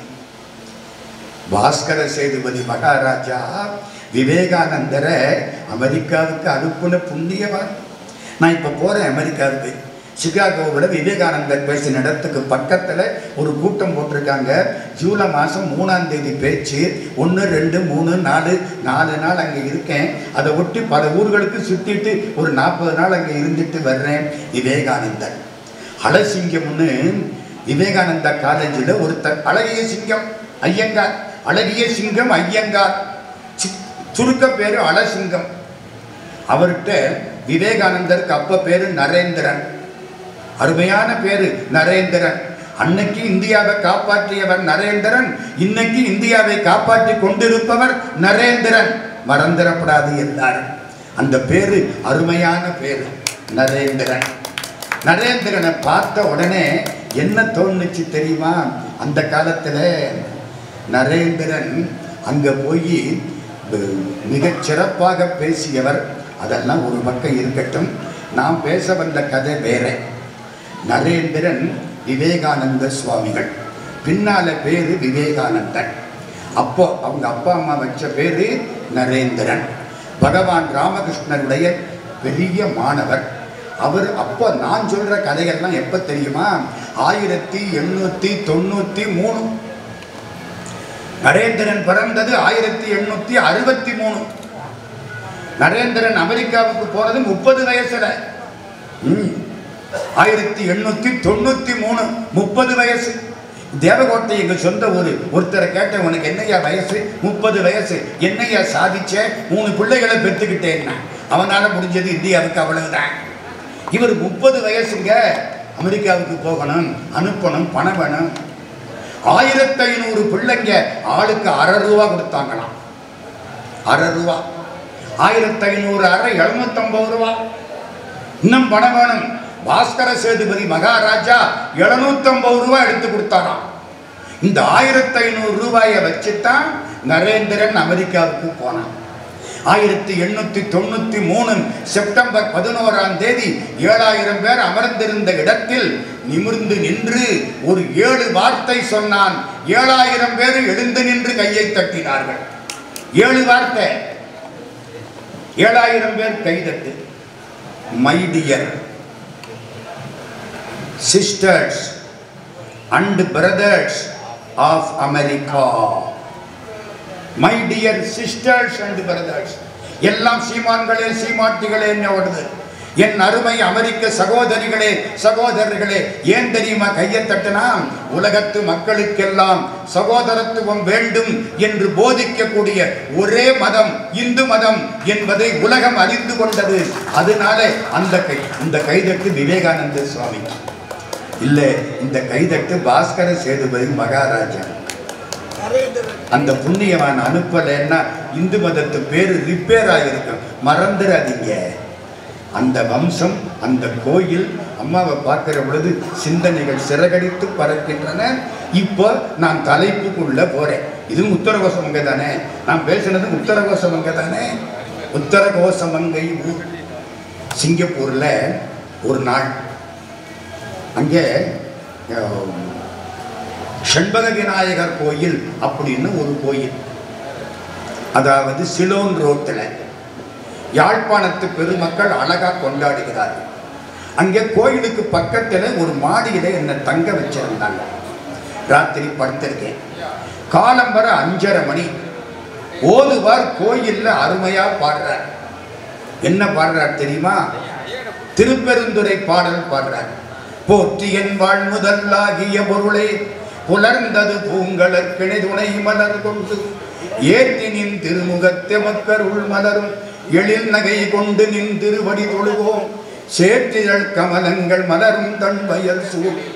E: பாஸ்கர சேதுபதி மகாராஜா விவேகானந்தரை அமெரிக்காவுக்கு அனுப்புன புண்ணியவான் நான் இப்போ போகிறேன் அமெரிக்காவுக்கு சிகாகோவில் விவேகானந்தர் பேசின இடத்துக்கு பக்கத்தில் ஒரு கூட்டம் போட்டிருக்காங்க ஜூலை மாதம் மூணாம் தேதி பேச்சு ஒன்று ரெண்டு மூணு நாலு நாலு நாள் அங்கே இருக்கேன் அதை ஒட்டி பல ஊர்களுக்கு சுற்றிட்டு ஒரு நாற்பது நாள் அங்கே இருந்துட்டு வர்றேன் விவேகானந்தர் அலசிங்கம்னு விவேகானந்தா காலேஜில் ஒருத்தர் அழகிய சிங்கம் ஐயங்கார் அழகிய சிங்கம் ஐயங்கார் சி- சுருக்க பேரு அலசிங்கம் அவர்கிட்ட விவேகானந்தருக்கு அப்ப பேரு நரேந்திரன் அருமையான பேரு நரேந்திரன் அன்னைக்கு இந்தியாவை காப்பாற்றியவர் நரேந்திரன் இன்னைக்கு இந்தியாவை காப்பாற்றி கொண்டிருப்பவர் நரேந்திரன் மறந்துடப்படாது எல்லாரும் அந்த பேரு அருமையான பேரு நரேந்திரன் நரேந்திரனை பார்த்த உடனே என்ன தோணுச்சு தெரியுமா அந்த காலத்துல நரேந்திரன் அங்க போய் மிகச் சிறப்பாக பேசியவர் அதெல்லாம் ஒரு பக்கம் இருக்கட்டும் நாம் பேச வந்த கதை வேற நரேந்திரன் விவேகானந்த சுவாமிகள் பின்னால பேரு விவேகானந்தன் அப்போ அவங்க அப்பா அம்மா வச்ச பேரு நரேந்திரன் பகவான் ராமகிருஷ்ணருடைய பெரிய மாணவர் அவர் அப்போ நான் சொல்ற கதைகள்லாம் எப்ப தெரியுமா ஆயிரத்தி எண்ணூத்தி தொண்ணூத்தி மூணு நரேந்திரன் பிறந்தது ஆயிரத்தி எண்ணூத்தி அறுபத்தி மூணு நரேந்திரன் அமெரிக்காவுக்கு போனது முப்பது வயசுல ம். ஆயிரத்தி எண்ணூத்தி தொண்ணூத்தி மூணு முப்பது வயசு தேவகோட்டை எங்க சொந்த ஊரு ஒருத்தரை கேட்ட உனக்கு என்னையா வயசு முப்பது வயசு என்னையா சாதிச்ச மூணு பிள்ளைகளை பெற்றுக்கிட்டேன்னா அவனால முடிஞ்சது இந்தியாவுக்கு அவ்வளவுதான் இவர் முப்பது வயசுங்க அமெரிக்காவுக்கு போகணும் அனுப்பணும் பணம் வேணும் ஆயிரத்தி ஐநூறு பிள்ளைங்க ஆளுக்கு அரை ரூபா கொடுத்தாங்களாம் அரை ரூபா ஆயிரத்தி ஐநூறு அரை எழுநூத்தம்பது ரூபா இன்னும் பணம் வேணும் பாஸ்கர சேதுபதி மகாராஜா எழுநூத்தம்பது ரூபாய் எடுத்து கொடுத்தாராம் இந்த ஆயிரத்தி ஐநூறு ரூபாயை வச்சுத்தான் நரேந்திரன் அமெரிக்காவுக்கு போனான் ஆயிரத்தி எண்ணூத்தி தொண்ணூத்தி மூணு செப்டம்பர் பதினோராம் தேதி ஏழாயிரம் பேர் அமர்ந்திருந்த இடத்தில் நிமிர்ந்து நின்று ஒரு ஏழு வார்த்தை சொன்னான் ஏழாயிரம் பேர் எழுந்து நின்று கையை தட்டினார்கள் ஏழு வார்த்தை ஏழாயிரம் பேர் கைதட்டு my dear sisters and brothers of America my dear sisters and brothers எல்லாம் சீமான்களே சீமாட்டிகளே என்ன ஓடுது என் அருமை அமெரிக்க சகோதரிகளே சகோதரர்களே ஏன் தெரியுமா கையை தட்டினா உலகத்து மக்களுக்கெல்லாம் சகோதரத்துவம் வேண்டும் என்று போதிக்கக்கூடிய ஒரே மதம் இந்து மதம் என்பதை உலகம் அறிந்து கொண்டது அதனால அந்த கை இந்த கைதட்டு விவேகானந்த சுவாமி இல்ல இந்த கைதட்டு பாஸ்கர சேதுபதி மகாராஜா அந்த புண்ணியவான் அனுப்பலைன்னா இந்து மதத்து பேரு ரிப்பேர் ஆகிருக்கும் மறந்துடாதீங்க அந்த வம்சம் அந்த கோயில் அம்மாவை பார்க்கிற பொழுது சிந்தனைகள் சிறகடித்து பறக்கின்றன இப்போ நான் தலைப்புக்குள்ள போறேன் இதுவும் உத்தரகோசமங்கை தானே நான் பேசுனது உத்தரகோசமங்கை தானே உத்தரகோசமங்கை ஊர் சிங்கப்பூர்ல ஒரு நாள் அங்கே அஹ், செண்பக விநாயகர் கோயில் அப்படின்னு ஒரு கோயில் அதாவது சிலோன் ரோட்டில் யாழ்ப்பாணத்து பெருமக்கள் அழகா கொண்டாடுகிறார்கள் அங்கே கோயிலுக்கு பக்கத்தில் ஒரு மாடியில என்னை தங்க வச்சிருந்தாங்க ராத்திரி படுத்திருக்கேன் காலம் வர அஞ்சரை மணி ஓதுவார் கோயில்ல அருமையா பாடுறார் என்ன பாடுறார் தெரியுமா திருப்பெருந்துறை பாடல் பாடுறார் போற்றி என் வாழ் முதல்லாகிய பொருளே புலர்ந்தது பூங்கலர் கிணைதுணை மலர் கொண்டு ஏற்றி நின் திருமுகத்தை மக்கருள் மலரும் எழில் நகை கொண்டு நின் திருவடி தொழுவோம் சேற்றிதழ் கமலங்கள் மலரும் தன் வயல் சூழ்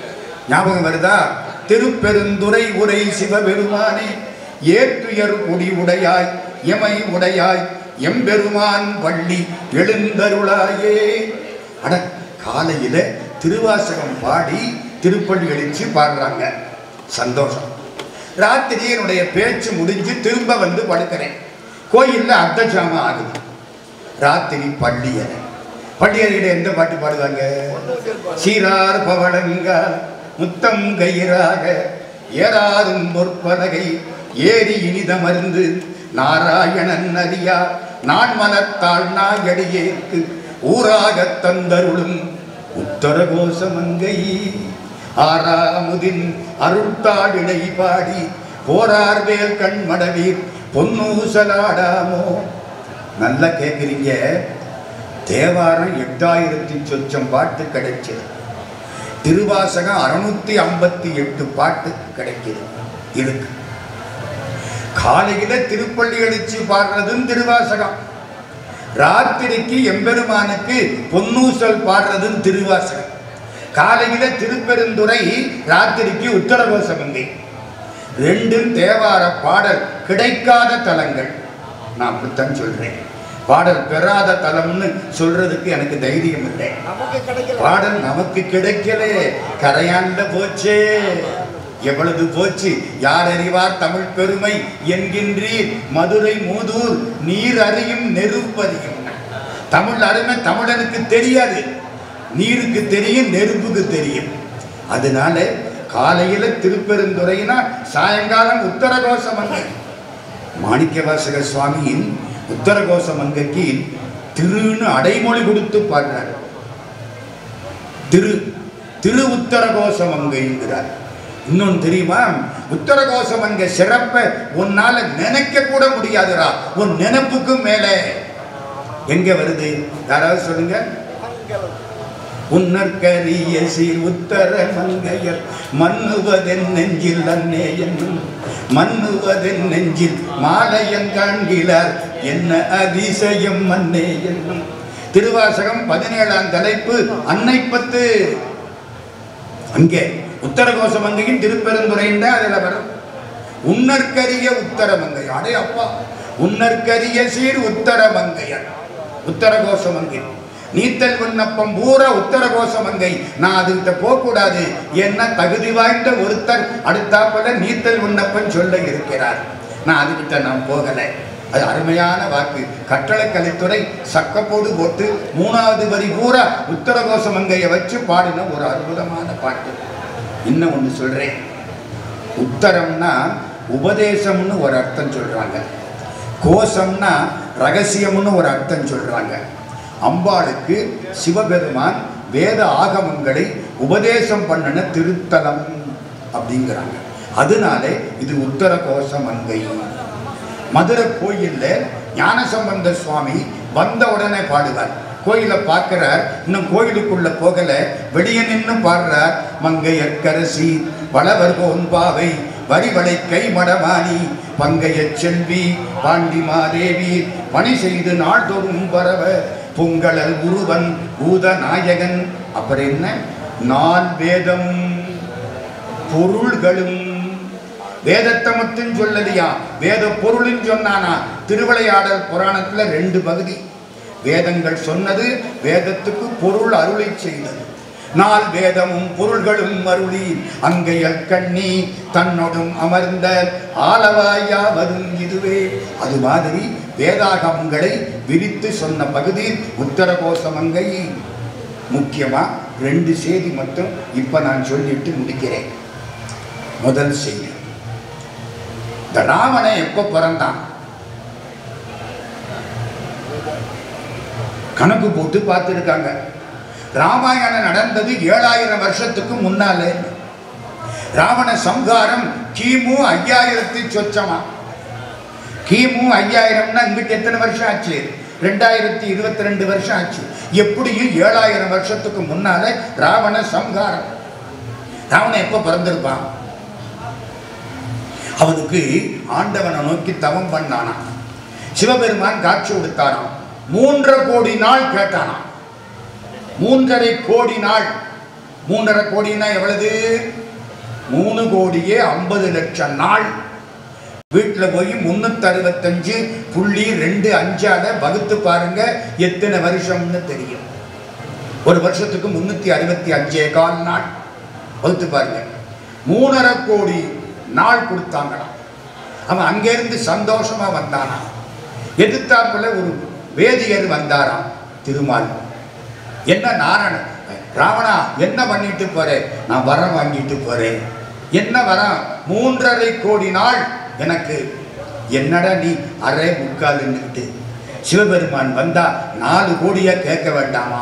E: ஞாபகம் வருதா திருப்பெருந்துறை உரை சிவபெருமானே ஏத்துயர் குடி உடையாய் எமை உடையாய் எம்பெருமான் பள்ளி எழுந்தருளாயே அட காலையில திருவாசகம் பாடி திருப்பள்ளி எழுச்சி பாடுறாங்க சந்தோஷம் ராத்திரி என்னுடைய பேச்சு முடிஞ்சு திரும்ப வந்து படுக்கிறேன் கோயில்ல அர்த்தஜாமம் ஆகுது ராத்திரி பள்ளியறை பள்ளியறையில எந்த பாட்டு பாடுவாங்க சீரார் பவளங்கால் முத்தம் கயிறாக ஏறாரும் பொற்பலகை ஏறி இனிதமர்ந்து நாராயணன் அறியா நான் மலத்தாள் நாயடியேற்கு ஊராகத் தந்தருளும் உத்தரகோசமங்கை ஆறாமுதின் அருள்தாடினை பாடி போரார் வேல் கண்மடவீர் பொன்னூசலாடாமோ நல்லா கேட்குறீங்க தேவாரம் எட்டாயிரத்தி சொச்சம் பாட்டு கிடைச்சது திருவாசகம் அறுநூத்தி ஐம்பத்தி எட்டு பாட்டு கிடைக்குது இருக்கு காலையில திருப்பள்ளி எழுச்சி பாடுறதும் திருவாசகம் ராத்திரிக்கு எம்பெருமானுக்கு பொன்னூசல் பாடுறதும் திருவாசகம் காலையில திருப்பெருந்துறை ராத்திரிக்கு உத்தரகோசமங்கை ரெண்டும் தேவார பாடல் கிடைக்காத தலங்கள் நான் அப்படித்தான் சொல்றேன் பாடல் பெறாத தலம்னு சொல்றதுக்கு எனக்கு தைரியம் இல்லை
B: நமக்கு கிடைக்கல
E: பாடல் நமக்கு கிடைக்கலே கரையாண்ட போச்சே எவ்வளவு போச்சு யார் அறிவார் தமிழ் பெருமை என்கின்றீர் மதுரை மூதூர் நீர் அறியும் நெருப்பறியும் தமிழ் அருமை தமிழனுக்கு தெரியாது நீருக்கு தெரியும் நெருப்புக்கு தெரியும் அதனால காலையில திருப்பெருந்துறைனா சாயங்காலம் உத்தரகோச மங்கை மாணிக்கவாசக சுவாமியின் உத்தரகோச மங்கைக்கு திருன்னு அடைமொழி கொடுத்து பாடுறார் திரு திரு உத்தரகோச மங்கைங்கிறார் இன்னொன்னு தெரியுமா உத்தரகோச மங்கை சிறப்ப உன்னால நினைக்க கூட முடியாதுடா உன் நினைப்புக்கும் மேலே எங்க வருது யாராவது சொல்லுங்க உன்னற்கரிய சீர் உத்தர மங்கையர் மன்னுவதென் நெஞ்சில் அன்னே என்னும் மன்னுவதென் நெஞ்சில் மாலையங்காண்கிறார் என்ன அதிசயம் மன்னே என்னும் திருவாசகம் பதினேழாம் தலைப்பு அன்னை பத்து அங்கே உத்தரகோச மங்கையும் திருப்பெருந்துறையும் தான் அதில் வரும் உன்னற்கரிய உத்தரமங்கை அடே அப்பா உன்னற்கரிய சீர் உத்தரமங்கையர் உத்தரகோச மங்கை நீத்தல் விண்ணப்பம் பூரா உத்தரகோச மங்கை நான் அதுகிட்ட போகக்கூடாது என்ன தகுதி வாய்ந்த ஒருத்தர் அடுத்தாப்புல நீத்தல் விண்ணப்பம் சொல்ல இருக்கிறார் நான் அதுகிட்ட நான் போகலை அது அருமையான வாக்கு கட்டளக்கலைத்துறை சக்கப்போடு போட்டு மூணாவது வரி பூரா உத்தரகோச மங்கையை வச்சு பாடின ஒரு அற்புதமான பாட்டு இன்னும் ஒன்று சொல்றேன் உத்தரம்னா உபதேசம்னு ஒரு அர்த்தம் சொல்றாங்க கோஷம்னா ரகசியம்னு ஒரு அர்த்தம் சொல்றாங்க அம்பாளுக்கு சிவபெருமான் வேத ஆகமங்களை உபதேசம் பண்ணின திருத்தலம் அப்படிங்கிறாங்க அதனாலே இது உத்தர கோஷ மங்கை மதுரை கோயில்ல ஞானசம்பந்த சுவாமி வந்த உடனே பாடுவார் கோயிலை பார்க்கிறார் இன்னும் கோயிலுக்குள்ள போகல வெளியே நின்று பாடுறார் மங்கையற்கரசி வளவர் பாவை வரிவளை கை மடமானி பங்கைய செல்வி பாண்டி மாதேவி பணி செய்து நாள்தோறும் பரவ பொங்கலல் உருவன் பூத நாயகன் அப்புறம் என்ன நால் வேதம் பொருள்களும் வேதத்தை மட்டும் சொல்லலையா வேத பொருள்னு சொன்னானா திருவிளையாடல் புராணத்துல ரெண்டு பகுதி வேதங்கள் சொன்னது வேதத்துக்கு பொருள் அருளை செய்தது நால் வேதமும் பொருள்களும் அருளி அங்கையல் கண்ணி தன்னொடும் அமர்ந்த ஆலவாயாவதும் இதுவே அது மாதிரி வேதாகமங்களை விரித்து சொன்ன பகுதி உத்தரகோசமங்கை முக்கியமா ரெண்டு செய்தி மட்டும் இப்ப நான் சொல்லிட்டு முடிக்கிறேன் முதல் செய்தி இந்த ராவணன் எப்ப பிறந்தான் கணக்கு போட்டு பார்த்துருக்காங்க ராமாயணம் நடந்தது ஏழாயிரம் வருஷத்துக்கு முன்னாலே ராவண சம்ஹாரம் கிமு ஐயாயிரத்தி சொச்சமா கிமு ஐயாயிரம்னா இங்கிட்டு எத்தனை வருஷம் ஆச்சு ரெண்டாயிரத்தி இருபத்தி ரெண்டு வருஷம் ஆச்சு எப்படியும் ஏழாயிரம் வருஷத்துக்கு முன்னாலே ராவண சம்ஹாரம் ராவணன் எப்போ பிறந்திருப்பான் அவனுக்கு ஆண்டவனை நோக்கி தவம் பண்ணானாம் சிவபெருமான் காட்சி கொடுத்தாராம் மூன்றரை கோடி நாள் கேட்டானாம் மூன்றரை கோடி நாள் மூன்றரை கோடின்னா எவ்வளவு மூணு கோடியே ஐம்பது லட்சம் நாள் வீட்டில் போய் முன்னூத்தி அறுபத்தஞ்சு புள்ளி ரெண்டு அஞ்சால வகுத்து பாருங்க எத்தனை வருஷம்னு தெரியும் ஒரு வருஷத்துக்கு முன்னூத்தி அறுபத்தி அஞ்சே கால் நாள் வகுத்து பாருங்க மூணரை கோடி நாள் கொடுத்தாங்களாம் அவன் அங்கேருந்து சந்தோஷமா வந்தானா எதிர்த்தாப்புல ஒரு வேதியர் வந்தாராம் திருமால் என்ன நாராயணன் ராவணா என்ன பண்ணிட்டு போறேன் நான் வரம் வாங்கிட்டு போறேன் என்ன வரம் மூன்றரை கோடி நாள் எனக்கு என்னடா நீ அரை முக்கால் நின்றுட்டு சிவபெருமான் வந்தா நாலு கோடியா கேட்க வேண்டாமா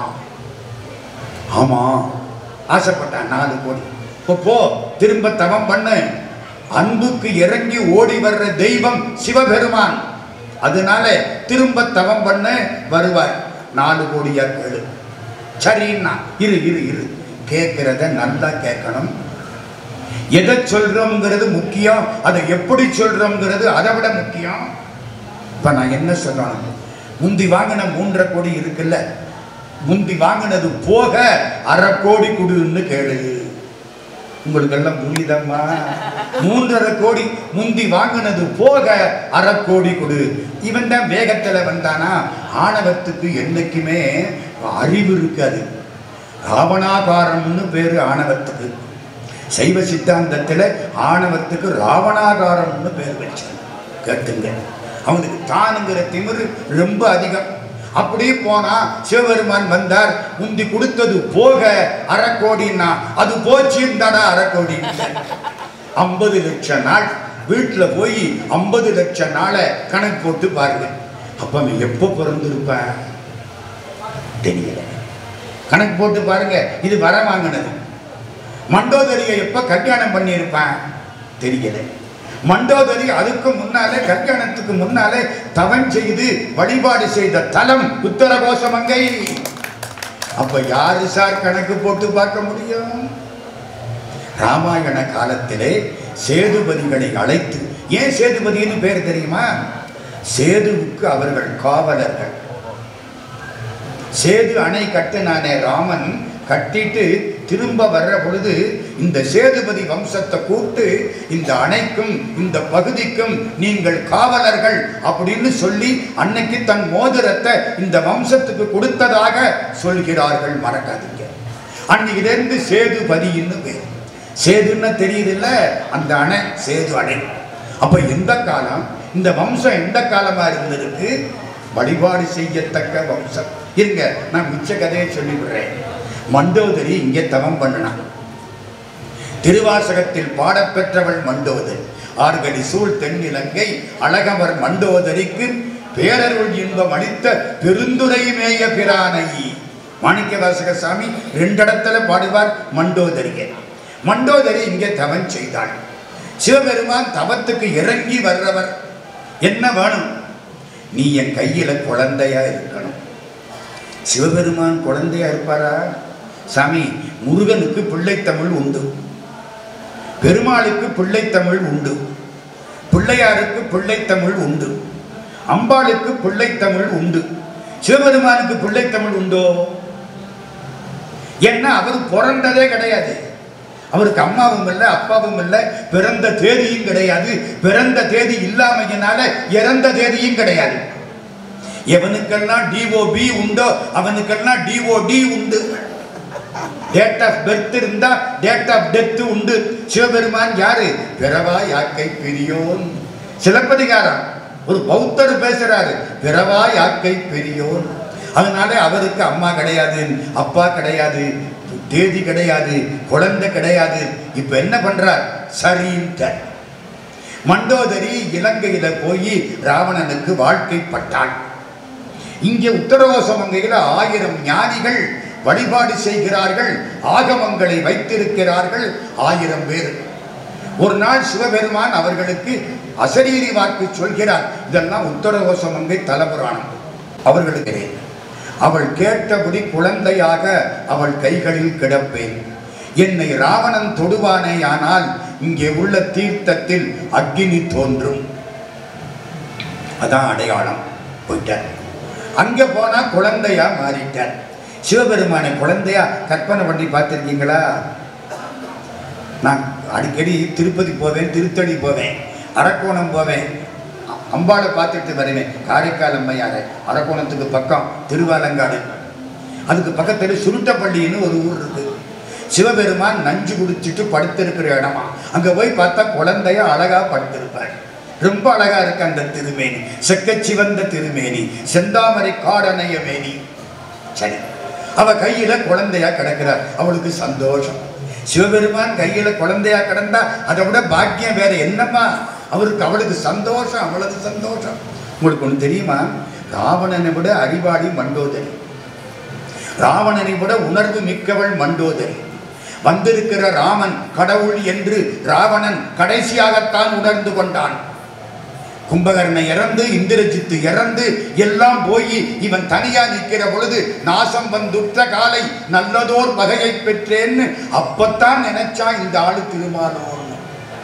E: ஆமா ஆசைப்பட்டான் நாலு கோடி இப்போ போ திரும்ப தவம் பண்ணு அன்புக்கு இறங்கி ஓடி வர்ற தெய்வம் சிவபெருமான் அதனால திரும்ப தவம் பண்ண வருவார் நாலு கோடியா கேளு சரின்னா இரு இரு இரு கேட்கிறத நல்லா கேட்கணும் எதை சொல்றோம்ங்கிறது முக்கியம் அதை எப்படி சொல்றோம்ங்கிறது அதை விட முக்கியம் இப்ப நான் என்ன சொல்லணும் முந்தி வாங்கின மூன்றரை கோடி இருக்குல்ல முந்தி வாங்கினது போக அரை கோடி குடுன்னு கேளு உங்களுக்கு எல்லாம் புரியுதம்மா மூன்றரை கோடி முந்தி வாங்கினது போக அரை கோடி கொடு இவன் தான் வேகத்துல வந்தானா ஆணவத்துக்கு என்னைக்குமே அறிவு இருக்காது ராவணாகாரம்னு பேரு ஆணவத்துக்கு சைவ சித்தாந்தத்துல ஆணவத்துக்கு ராவணாகாரம்னு பேர் வச்சான் கேட்டுங்க அவனுக்கு தானுங்கிற திமிரு ரொம்ப அதிகம் அப்படியே போனா சிவபெருமான் வந்தார் முந்தி கொடுத்தது போக அரை கோடின்னா அது போச்சுந்தாடா அரை கோடி ஐம்பது லட்சம் நாள் வீட்டுல போய் ஐம்பது லட்சம் நாளை கணக்கு போட்டு பாருங்க அப்ப அவன் எப்போ பிறந்திருப்பேன் தெரியல கணக்கு போட்டு பாருங்க இது வர வாங்கினது மண்டோதரியை எப்ப கல்யாணம் பண்ணியிருப்பான் தெரியல மண்டோதரி அதுக்கு முன்னாலே கல்யாணத்துக்கு முன்னாலே தவம் செய்து வழிபாடு செய்த தலம் உத்தரகோசமங்கை அப்ப யாரு சார் கணக்கு போட்டு பார்க்க முடியும் ராமாயண காலத்திலே சேதுபதிகளை அழைத்து ஏன் சேதுபதினு பேர் தெரியுமா சேதுவுக்கு அவர்கள் காவலர்கள் சேது அணை கட்டினானே ராமன் கட்டிட்டு திரும்ப வர்ற பொழுது இந்த சேதுபதி வம்சத்தை கூப்பிட்டு இந்த அணைக்கும் இந்த பகுதிக்கும் நீங்கள் காவலர்கள் அப்படின்னு சொல்லி அன்னைக்கு தன் மோதிரத்தை இந்த வம்சத்துக்கு கொடுத்ததாக சொல்கிறார்கள் மறக்காதீங்க அன்னையிலிருந்து சேதுபதின்னு பேர் சேதுன்னு தெரியுதுல்ல அந்த அணை சேது அணை அப்ப எந்த காலம் இந்த வம்சம் எந்த காலமா இருந்திருக்கு வழிபாடு செய்யத்தக்க வம்சம் இருங்க நான் மிச்ச கதையை சொல்லிவிடுறேன் மண்டோதரி இங்கே தவம் பண்ணினான் திருவாசகத்தில் பாடப்பெற்றவள் மண்டோதரி ஆர்கடி சூழ் தென்னிலங்கை அழகவர் மண்டோதரிக்கு பேரருள் இன்பம் அளித்த பெருந்துரை மேய பிரானை மாணிக்க வாசக சாமி ரெண்டு இடத்துல பாடுவார் மண்டோதரியை மண்டோதரி இங்கே தவம் செய்தாள் சிவபெருமான் தவத்துக்கு இறங்கி வர்றவர் என்ன வேணும் நீ என் கையில குழந்தையா இருக்கணும் சிவபெருமான் குழந்தையா இருப்பாரா சாமி முருகனுக்கு பிள்ளைத்தமிழ் உண்டு பெருமாளுக்கு பிள்ளைத்தமிழ் உண்டு பிள்ளையாருக்கு பிள்ளைத்தமிழ் உண்டு அம்பாளுக்கு பிள்ளைத்தமிழ் உண்டு சிவபெருமானுக்கு பிள்ளைத்தமிழ் உண்டோ ஏன்னா அவர் பிறந்ததே கிடையாது அவருக்கு அம்மாவும் இல்லை அப்பாவும் இல்லை பிறந்த தேதியும் கிடையாது பிறந்த தேதி இல்லாமையினால இறந்த தேதியும் கிடையாது எவனுக்கெல்லாம் டிஓபி உண்டோ அவனுக்கெல்லாம் டிஓடி உண்டு டேட் ஆஃப் பெர்த் இருந்தா டேட் ஆஃப் டெத் உண்டு சிவபெருமான் யாரு பிறவா யாக்கை பெரியோன் சிலப்பதிகாரம் ஒரு பௌத்தர் பேசுறாரு பிறவா யாக்கை பெரியோன் அதனால அவருக்கு அம்மா கிடையாது அப்பா கிடையாது தேதி கிடையாது குழந்தை கிடையாது இப்ப என்ன பண்றார் சரின்ட்ட மண்டோதரி இலங்கையில போய் ராவணனுக்கு வாழ்க்கைப்பட்டாள் இங்கே உத்தரகோசமங்கையில் ஆயிரம் ஞானிகள் வழிபாடு செய்கிறார்கள் ஆகமங்களை வைத்திருக்கிறார்கள் ஆயிரம் பேர் ஒரு நாள் சிவபெருமான் அவர்களுக்கு அசரீரி வாக்கு சொல்கிறார் இதெல்லாம் உத்தரகோசமங்கை தலபுராணம் அவர்களுக்கு அவள் கேட்டபடி குழந்தையாக அவள் கைகளில் கிடப்பேன் என்னை ராவணன் தொடுவானேயானால் இங்கே உள்ள தீர்த்தத்தில் அக்கினி தோன்றும் அதான் அடையாளம் போயிட்டார் அங்க போனா குழந்தையா மாறிட்டார் சிவபெருமானை குழந்தையா கற்பனை பண்ணி பார்த்துருக்கீங்களா நான் அடிக்கடி திருப்பதி போவேன் திருத்தணி போவேன் அரக்கோணம் போவேன் அ- அம்பாளை பார்த்துட்டு வருவேன் காரைக்கால் அம்மையாரை அரக்கோணத்துக்கு பக்கம் திருவாலங்காடு அதுக்கு பக்கத்தில் சுருட்டப்பள்ளின்னு ஒரு ஊர் இருக்கு சிவபெருமான் நஞ்சு குடிச்சிட்டு படுத்திருக்கிற இடமா அங்க போய் பார்த்தா குழந்தைய அழகா படுத்திருப்பார் ரொம்ப அழகா இருக்கு அந்த திருமேனி செக்கச் சிவந்த திருமேனி செந்தாமரை காடனைய மேனி சரி அவ கையில குழந்தையா கிடக்கிறார் அவளுக்கு சந்தோஷம் சிவபெருமான் கையில குழந்தையா கிடந்தா அதை விட பாக்கியம் வேற என்னம்மா அவருக்கு அவளுக்கு சந்தோஷம் அவளுக்கு சந்தோஷம் உங்களுக்கு ஒண்ணு தெரியுமா ராவணனை விட அறிவாளி மண்டோதரி ராவணனை விட உணர்வு மிக்கவள் மண்டோதரி வந்திருக்கிற ராமன் கடவுள் என்று ராவணன் கடைசியாகத்தான் உணர்ந்து கொண்டான் கும்பகர்ண இறந்து இந்திரஜித்து இறந்து எல்லாம் போய் இவன் தனியா நிற்கிற பொழுது நாசம் வந்துற்ற காலை நல்லதோர் வகையை பெற்றேன்னு அப்பத்தான் நினைச்சா இந்த ஆளு திருமானோன்னு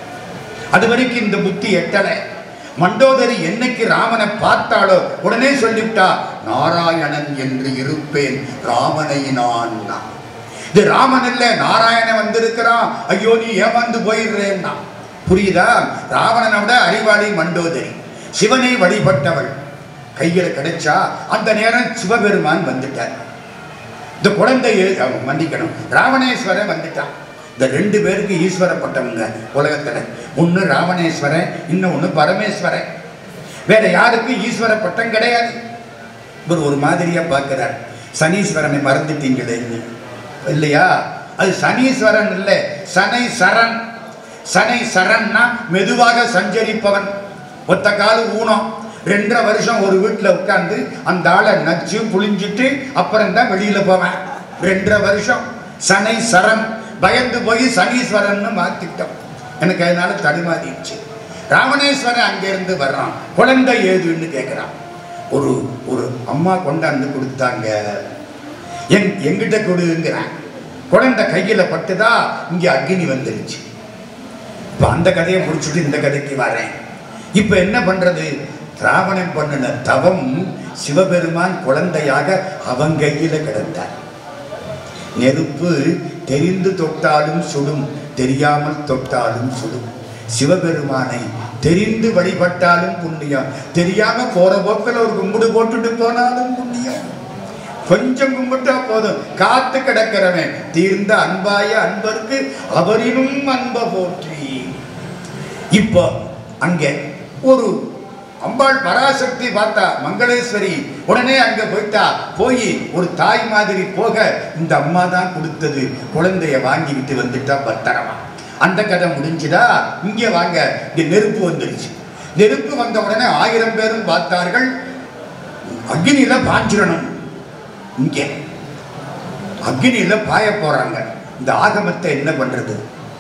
E: அது வரைக்கும் இந்த புத்தி எட்டலை மண்டோதரி என்னைக்கு ராமனை பார்த்தாளோ உடனே சொல்லிவிட்டா நாராயணன் என்று இருப்பேன் ராமனை நான் நான்." இது ராமன் இல்ல நாராயணன் வந்திருக்கிறான் ஐயோ நீ ஏமாந்து போயிடுறேன்னா புரியுதா ராவணனை விட அறிவாளி மண்டோதரி சிவனை வழிபட்டவள் கையில கிடைச்சா அந்த நேரம் சிவபெருமான் வந்துட்டார் இந்த குழந்தையை அவன் மன்னிக்கணும் ராவணேஸ்வரன் வந்துட்டான் இந்த ரெண்டு பேருக்கு ஈஸ்வரப்பட்டவங்க உலகத்துல ஒன்று ராவணேஸ்வரன் இன்னொன்று பரமேஸ்வரன் வேற யாருக்கும் ஈஸ்வர பட்டம் கிடையாது இவர் ஒரு மாதிரியா பார்க்கிறார் சனீஸ்வரனை மறந்துட்டீங்களேன்னு இல்லையா அது சனீஸ்வரன் இல்லை சனை சரண் சனை சரண்னா மெதுவாக சஞ்சரிப்பவன் ஒத்த காலு ஊனம் ரெண்டரை வருஷம் ஒரு வீட்டில் உட்கார்ந்து அந்த ஆளை நச்சு புளிஞ்சிட்டு அப்புறம் தான் வெளியில போவேன் ரெண்டரை வருஷம் சனை சரண் பயந்து போய் சனீஸ்வரன்னு மாத்திட்டோம் எனக்கு அதனால தடுமாறிடுச்சு ராவணேஸ்வரன் அங்கிருந்து வர்றான் குழந்தை ஏதுன்னு கேட்குறான் ஒரு ஒரு அம்மா கொண்டாந்து கொடுத்தாங்க எங் எங்கிட்ட கொடுங்கிறான் குழந்தை கையில பட்டுதா இங்க அக்னி வந்துருச்சு இப்ப அந்த கதையை முடிச்சுட்டு இந்த கதைக்கு வரேன் இப்ப என்ன பண்றது ராவணன் பண்ணின தவம் சிவபெருமான் குழந்தையாக அவன் கையில கிடந்தார் நெருப்பு தெரிந்து தொட்டாலும் சுடும் தெரியாமல் தொட்டாலும் சுடும் சிவபெருமானை தெரிந்து வழிபட்டாலும் புண்ணியம் தெரியாம போற போக்கில் ஒரு கும்பிடு போட்டுட்டு போனாலும் புண்ணியம் கொஞ்சம் கும்பிட்டா போதும் காத்து கிடக்கிறவன் தீர்ந்த அன்பாய அன்பருக்கு அவரினும் அன்ப போற்றி இப்போ அங்கே ஒரு அம்பாள் பராசக்தி பார்த்தா மங்களேஸ்வரி உடனே அங்க போயிட்டா போய் ஒரு தாய் மாதிரி போக இந்த அம்மா தான் கொடுத்தது குழந்தைய வாங்கிக்கிட்டு வந்துட்டா பத்திரமா அந்த கதை முடிஞ்சுதா இங்க வாங்க இங்க நெருப்பு வந்துருச்சு நெருப்பு வந்த உடனே ஆயிரம் பேரும் பார்த்தார்கள் அக்னியில பாஞ்சிரணும் இங்கே அக்னியில பாய போறாங்க இந்த ஆகமத்தை என்ன பண்றது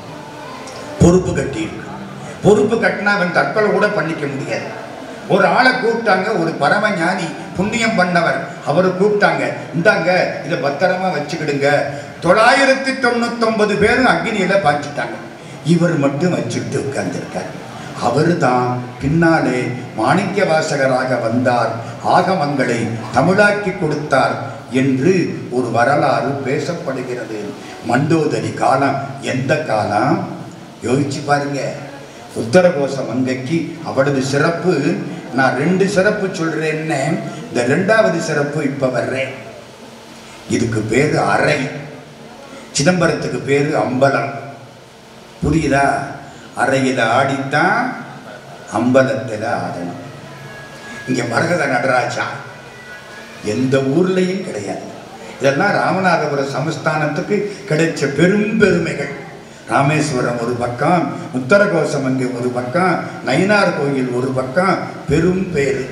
E: பொறுப்பு கட்டி இருக்கு பொறுப்பு கட்டினா அவன் தற்கொலை கூட பண்ணிக்க முடியாது ஒரு ஆளை கூப்பிட்டாங்க ஒரு பரம ஞானி புண்ணியம் பண்ணவர் அவரை கூப்பிட்டாங்க இந்தாங்க இதை பத்திரமா வச்சுக்கிடுங்க தொள்ளாயிரத்தி தொண்ணூத்தொன்பது பேரும் அக்னியில பாய்ச்சிட்டாங்க இவர் மட்டும் வச்சுட்டு உட்கார்ந்திருக்கார் அவர் தான் பின்னாலே மாணிக்க வாசகராக வந்தார் ஆகமங்களை தமிழாக்கி கொடுத்தார் என்று ஒரு வரலாறு பேசப்படுகிறது மண்டோதரி காலம் எந்த காலம் யோசிச்சு பாருங்க உத்தரகோச மங்கைக்கு அவளது சிறப்பு நான் ரெண்டு சிறப்பு சொல்றேன்னு இந்த ரெண்டாவது சிறப்பு இப்ப வர்றேன் இதுக்கு பேரு அறை சிதம்பரத்துக்கு பேரு அம்பலம் புரியுதா அறையில் ஆடித்தான் அம்பலத்தில் ஆடணும் இங்க மரகத நடராஜா எந்த ஊர்லயும் கிடையாது இதெல்லாம் ராமநாதபுரம் சமஸ்தானத்துக்கு கிடைச்ச பெரும் பெருமைகள் ராமேஸ்வரம் ஒரு பக்கம் உத்தரகோசம் அங்கே ஒரு பக்கம் நயினார் கோயில் ஒரு பக்கம் பெரும் பேரு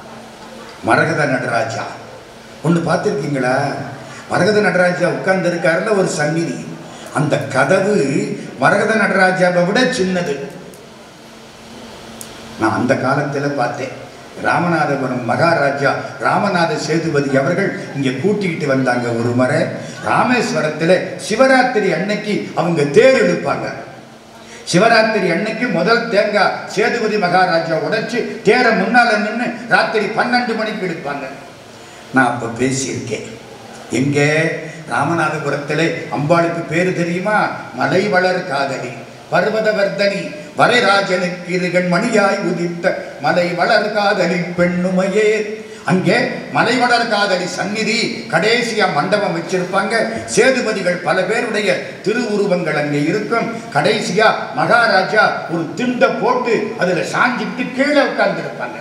E: மரகத நடராஜா ஒன்று பார்த்துருக்கீங்களா மரகத நடராஜா உட்கார்ந்து இருக்காருல ஒரு சந்நிதி அந்த கதவு மரகத நடராஜாவை விட சின்னது நான் அந்த காலத்தில் பார்த்தேன் ராமநாதபுரம் மகாராஜா ராமநாத சேதுபதி அவர்கள் இங்கே கூட்டிக்கிட்டு வந்தாங்க ஒரு முறை ராமேஸ்வரத்தில் சிவராத்திரி அன்னைக்கு அவங்க தேர் இழுப்பாங்க சிவராத்திரி அன்னைக்கு முதல் தேங்காய் சேதுபதி மகாராஜா உடைச்சு தேரை முன்னால நின்று ராத்திரி பன்னெண்டு மணிக்கு எடுப்பாங்க நான் அப்போ பேசியிருக்கேன் எங்கே ராமநாதபுரத்திலே அம்பாளுக்கு பேரு தெரியுமா மலை வளர் காதலி பர்வதவர்தனி வரைராஜனுக்கு இருகண் மணியாய் உதித்த மலை வளர் காதலி பெண்ணுமையே அங்கே மலைவளர் காதலி சந்நிதி கடைசியா மண்டபம் வச்சிருப்பாங்க சேதுபதிகள் பல பேருடைய திருவுருவங்கள் அங்கே இருக்கும் கடைசியா மகாராஜா ஒரு திண்டை போட்டு அதுல சாஞ்சிட்டு கீழே உட்கார்ந்து இருப்பாங்க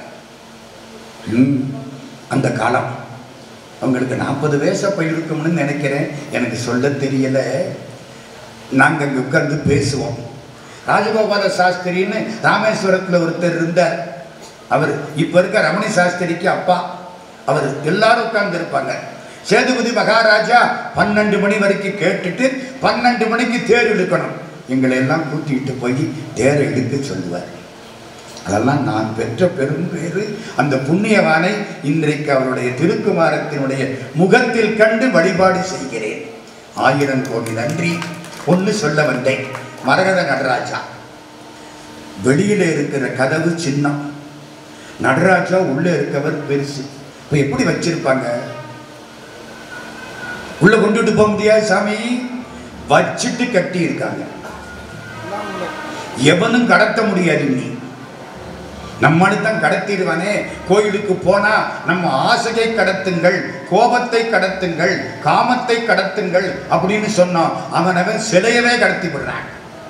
E: அந்த காலம் அவங்களுக்கு நாற்பது வயசப்ப இருக்கும்னு நினைக்கிறேன் எனக்கு சொல்ல தெரியல நாங்கள் அங்கே உட்கார்ந்து பேசுவோம் ராஜகோபால சாஸ்திரின்னு ராமேஸ்வரத்தில் ஒருத்தர் இருந்தார் அவர் இப்போ இருக்க ரமணி சாஸ்திரிக்கு அப்பா அவர் எல்லாரும் உட்கார்ந்து இருப்பாங்க சேதுபதி மகாராஜா பன்னெண்டு மணி வரைக்கும் கேட்டுட்டு பன்னெண்டு மணிக்கு தேர் இழுக்கணும் எங்களை எல்லாம் கூட்டிகிட்டு போய் தேர் இழுக்க சொல்லுவார் அதெல்லாம் நான் பெற்ற பெரும் பேரு அந்த புண்ணியவானை இன்றைக்கு அவருடைய திருக்குமாரத்தினுடைய முகத்தில் கண்டு வழிபாடு செய்கிறேன் ஆயிரம் கோடி நன்றி ஒன்று சொல்ல வந்தேன் மரகத நடராஜா வெளியில இருக்கிற கதவு சின்னம் நடராஜா உள்ள இருக்கவர் பெருசு இப்ப எப்படி வச்சிருப்பாங்க உள்ள கொண்டுட்டு போக முடியாது சாமி வச்சிட்டு கட்டி இருக்காங்க எவனும் கடத்த முடியாது நீ நம்மளு தான் கடத்திடுவானே கோயிலுக்கு போனா நம்ம ஆசையை கடத்துங்கள் கோபத்தை கடத்துங்கள் காமத்தை கடத்துங்கள் அப்படின்னு சொன்னோம் அவன் அவன் சிலையவே கடத்தி விடுறான்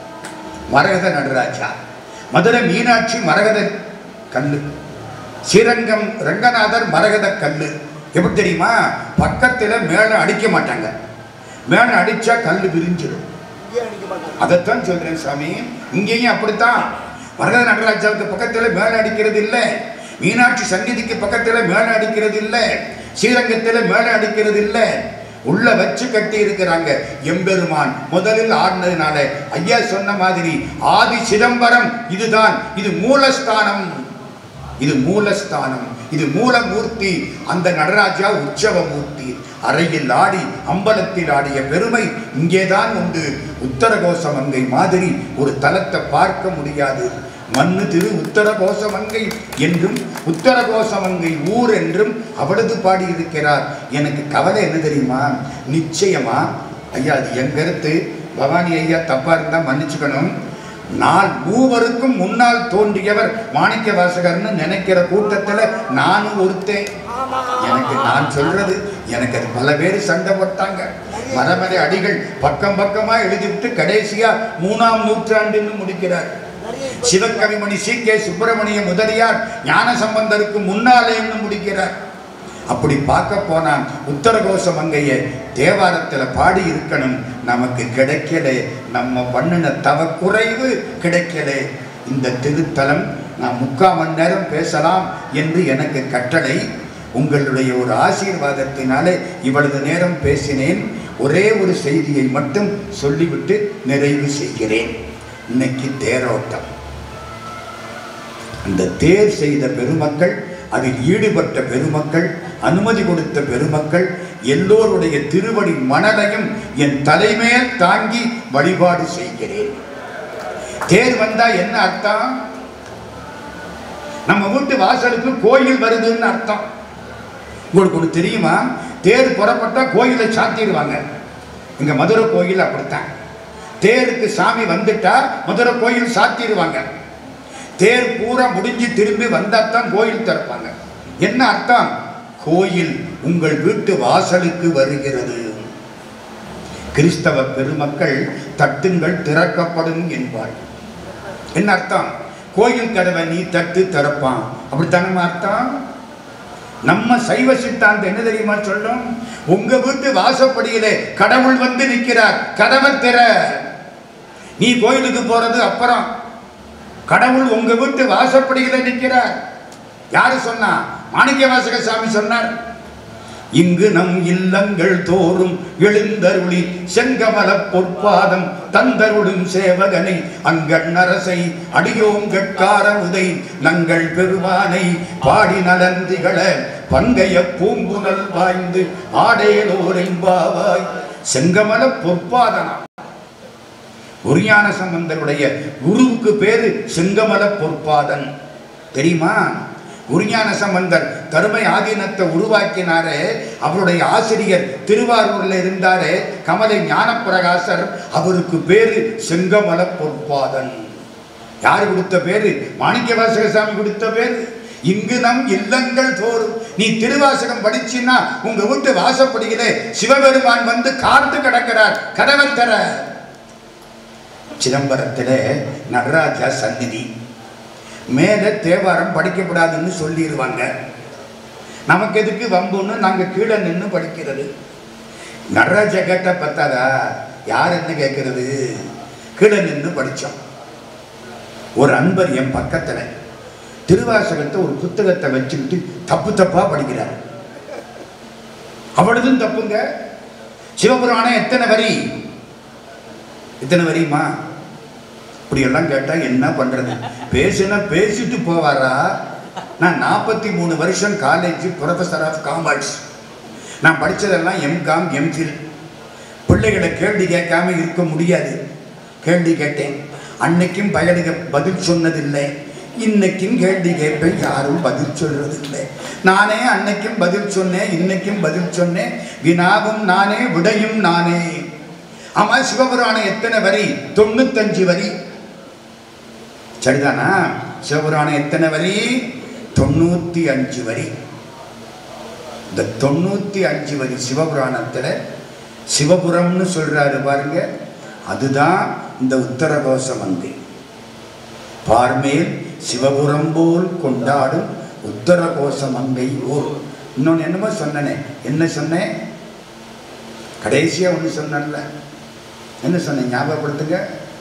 E: மரகத நடராஜா மதுரை மீனாட்சி மரகத கல்லு ஸ்ரீரங்கம் ரங்கநாதர் மரகத கல்லு எப்படி தெரியுமா பக்கத்துல மேல அடிக்க மாட்டாங்க மேல அடிச்சா கல்லு விரிஞ்சிடும் அதைத்தான் சொல்றேன் சாமி இங்கேயும் அப்படித்தான் வரத நடராஜாவுக்கு பக்கத்துல மேல அடிக்கிறது இல்லை மீனாட்சி சந்நிதிக்கு பக்கத்துல மேல அடிக்கிறது இல்லை ஸ்ரீரங்கத்துல மேல அடிக்கிறது இல்லை உள்ள வச்சு கட்டி இருக்கிறாங்க எம்பெருமான் முதலில் ஆடினதுனால ஐயா சொன்ன மாதிரி ஆதி சிதம்பரம் இதுதான் இது மூலஸ்தானம் இது மூலஸ்தானம் இது மூலமூர்த்தி அந்த நடராஜா உற்சவ மூர்த்தி அறையில் ஆடி அம்பலத்தில் ஆடிய பெருமை இங்கேதான் உண்டு உத்தரகோசமங்கை மாதிரி ஒரு தலத்தை பார்க்க முடியாது மண்ணு திரு உத்தரகோசமங்கை என்றும் உத்தரகோசமங்கை ஊர் என்றும் அவளது பாடியிருக்கிறார் எனக்கு கவலை என்ன தெரியுமா நிச்சயமா ஐயா அது என் கருத்து பவானி ஐயா தப்பா இருந்தா மன்னிச்சுக்கணும் நான் மூவருக்கும் முன்னால் தோன்றியவர் மாணிக்க வாசகர்னு நினைக்கிற கூட்டத்துல நானும் ஒருத்தேன் எனக்கு நான் சொல்றது எனக்கு அது பல பேர் சண்டை போட்டாங்க மரமலை அடிகள் பக்கம் பக்கமா எழுதிவிட்டு கடைசியா மூணாம் நூற்றாண்டுன்னு முடிக்கிறார் சிவகவிமணி சி கே சுப்பிரமணிய முதலியார் ஞான சம்பந்தருக்கு முன்னாலேன்னு முடிக்கிறார் அப்படி பார்க்க போனா உத்தரகோச மங்கைய தேவாரத்தில் பாடி இருக்கணும் நமக்கு கிடைக்கல நம்ம பண்ணின தவ குறைவு கிடைக்கல இந்த திருத்தலம் நான் முக்கால் மணி நேரம் பேசலாம் என்று எனக்கு கட்டளை உங்களுடைய ஒரு ஆசீர்வாதத்தினாலே இவ்வளவு நேரம் பேசினேன் ஒரே ஒரு செய்தியை மட்டும் சொல்லிவிட்டு நிறைவு செய்கிறேன் இன்னைக்கு தேரோட்டம் அந்த தேர் செய்த பெருமக்கள் அதில் ஈடுபட்ட பெருமக்கள் அனுமதி கொடுத்த பெருமக்கள் எல்லோருடைய திருவடி மணலையும் என் தலைமேல் தாங்கி வழிபாடு செய்கிறேன் தேர் வந்தா என்ன அர்த்தம் நம்ம வீட்டு வாசலுக்கு கோயில் வருதுன்னு அர்த்தம் உங்களுக்கு ஒன்று தெரியுமா தேர் புறப்பட்டா கோயிலை சாத்திடுவாங்க இங்க மதுரை கோயில் அப்படித்தான் தேருக்கு சாமி வந்துட்டா மதுரை கோயில் சாத்திடுவாங்க தேர் பூரா முடிஞ்சு திரும்பி வந்தா தான் கோயில் திறப்பாங்க என்ன அர்த்தம் கோயில் உங்கள் வீட்டு வாசலுக்கு வருகிறது கிறிஸ்தவ பெருமக்கள் தட்டுங்கள் திறக்கப்படும் என்பார்கள் என்ன அர்த்தம் கோயில் கதவை நீ தட்டு திறப்பான் அப்படித்தானே அர்த்தம் நம்ம சைவ சித்தாந்தம் என்ன தெரியுமா சொல்லும் உங்க வீட்டு வாசப்படியிலே கடவுள் வந்து நிற்கிறார் கதவை திற நீ கோயிலுக்கு போறது அப்புறம் கடவுள் உங்க வீட்டு வாசப்படியில நிற்கிறார் யாரு சொன்னா மாணிக்க வாசக சாமி சொன்னார் இங்கு நம் இல்லங்கள் தோறும் எழுந்தருளி செங்கமல பொற்பாதம் தந்தருளும் சேவகனை அங்கண் அரசை அடியோம் கட்கார உதை நங்கள் பெருமானை பாடி நலந்திகள பங்கைய பூங்குழல் வாய்ந்து ஆடேலோரெம்பாவாய் செங்கமல பொற்பாதனா குருஞான சம்பந்தருடைய குருவுக்கு பேரு செங்கமல பொற்பாதன் தெரியுமா குருஞான சம்பந்தர் கருமை ஆதீனத்தை உருவாக்கினாரே அவருடைய ஆசிரியர் திருவாரூர்ல இருந்தாரே கமலை ஞானப்பிரகாசர் அவருக்கு பேரு செங்கமல பொற்பாதன் யார் கொடுத்த பேரு மாணிக்கவாசக சாமி கொடுத்த பேரு இங்கு நம் இல்லங்கள் தோறும் நீ திருவாசகம் படிச்சின்னா உங்க வீட்டு வாசப்படியிலே சிவபெருமான் வந்து காத்து கிடக்கிறார் கதவை தர சிதம்பரத்திலே நடராஜா சந்நிதி மேலே தேவாரம் படிக்கப்படாதுன்னு சொல்லிடுவாங்க நமக்கு எதுக்கு வம்புன்னு நாங்கள் கீழே நின்று படிக்கிறது நடராஜா கேட்ட பத்தாதா யார் என்ன கேட்கறது கீழே நின்று படித்தோம் ஒரு அன்பர் என் பக்கத்தில் திருவாசகத்தை ஒரு புத்தகத்தை வச்சுக்கிட்டு தப்பு தப்பா படிக்கிறார் அவ்வளதும் தப்புங்க சிவபுராணம் எத்தனை வரி எத்தனை வரியுமா இப்படியெல்லாம் கேட்டால் என்ன பண்ணுறது பேசுனா பேசிட்டு போவாரா நான் நாற்பத்தி மூணு வருஷம் காலேஜ் ப்ரொஃபஸர் ஆஃப் காமர்ஸ் நான் படித்ததெல்லாம் எம்காம் எம்ஃபில் பிள்ளைகளை கேள்வி கேட்காம இருக்க முடியாது கேள்வி கேட்டேன் அன்னைக்கும் பயலுக பதில் சொன்னதில்லை இன்னைக்கும் கேள்வி கேட்பேன் யாரும் பதில் சொல்றதில்லை நானே அன்னைக்கும் பதில் சொன்னேன் இன்னைக்கும் பதில் சொன்னேன் வினாவும் நானே விடையும் நானே ஆமா சிவபுராணம் எத்தனை வரி தொண்ணூத்தஞ்சு வரி சரிதானா சிவபுராணம் எத்தனை வரி தொண்ணூத்தி அஞ்சு வரி இந்த தொண்ணூத்தி அஞ்சு வரி சிவபுராணத்துல சிவபுரம்னு சொல்றாரு பாருங்க அதுதான் இந்த உத்தரகோச மந்தி பார்மேல் சிவபுரம் போல் கொண்டாடும் உத்தரகோச மங்கை ஊர் இன்னொன்னு என்னமோ சொன்னனே என்ன சொன்னேன் கடைசியா ஒன்று சொன்னேன்ல என்ன சொன்னேன் ஞாபகப்படுத்துங்க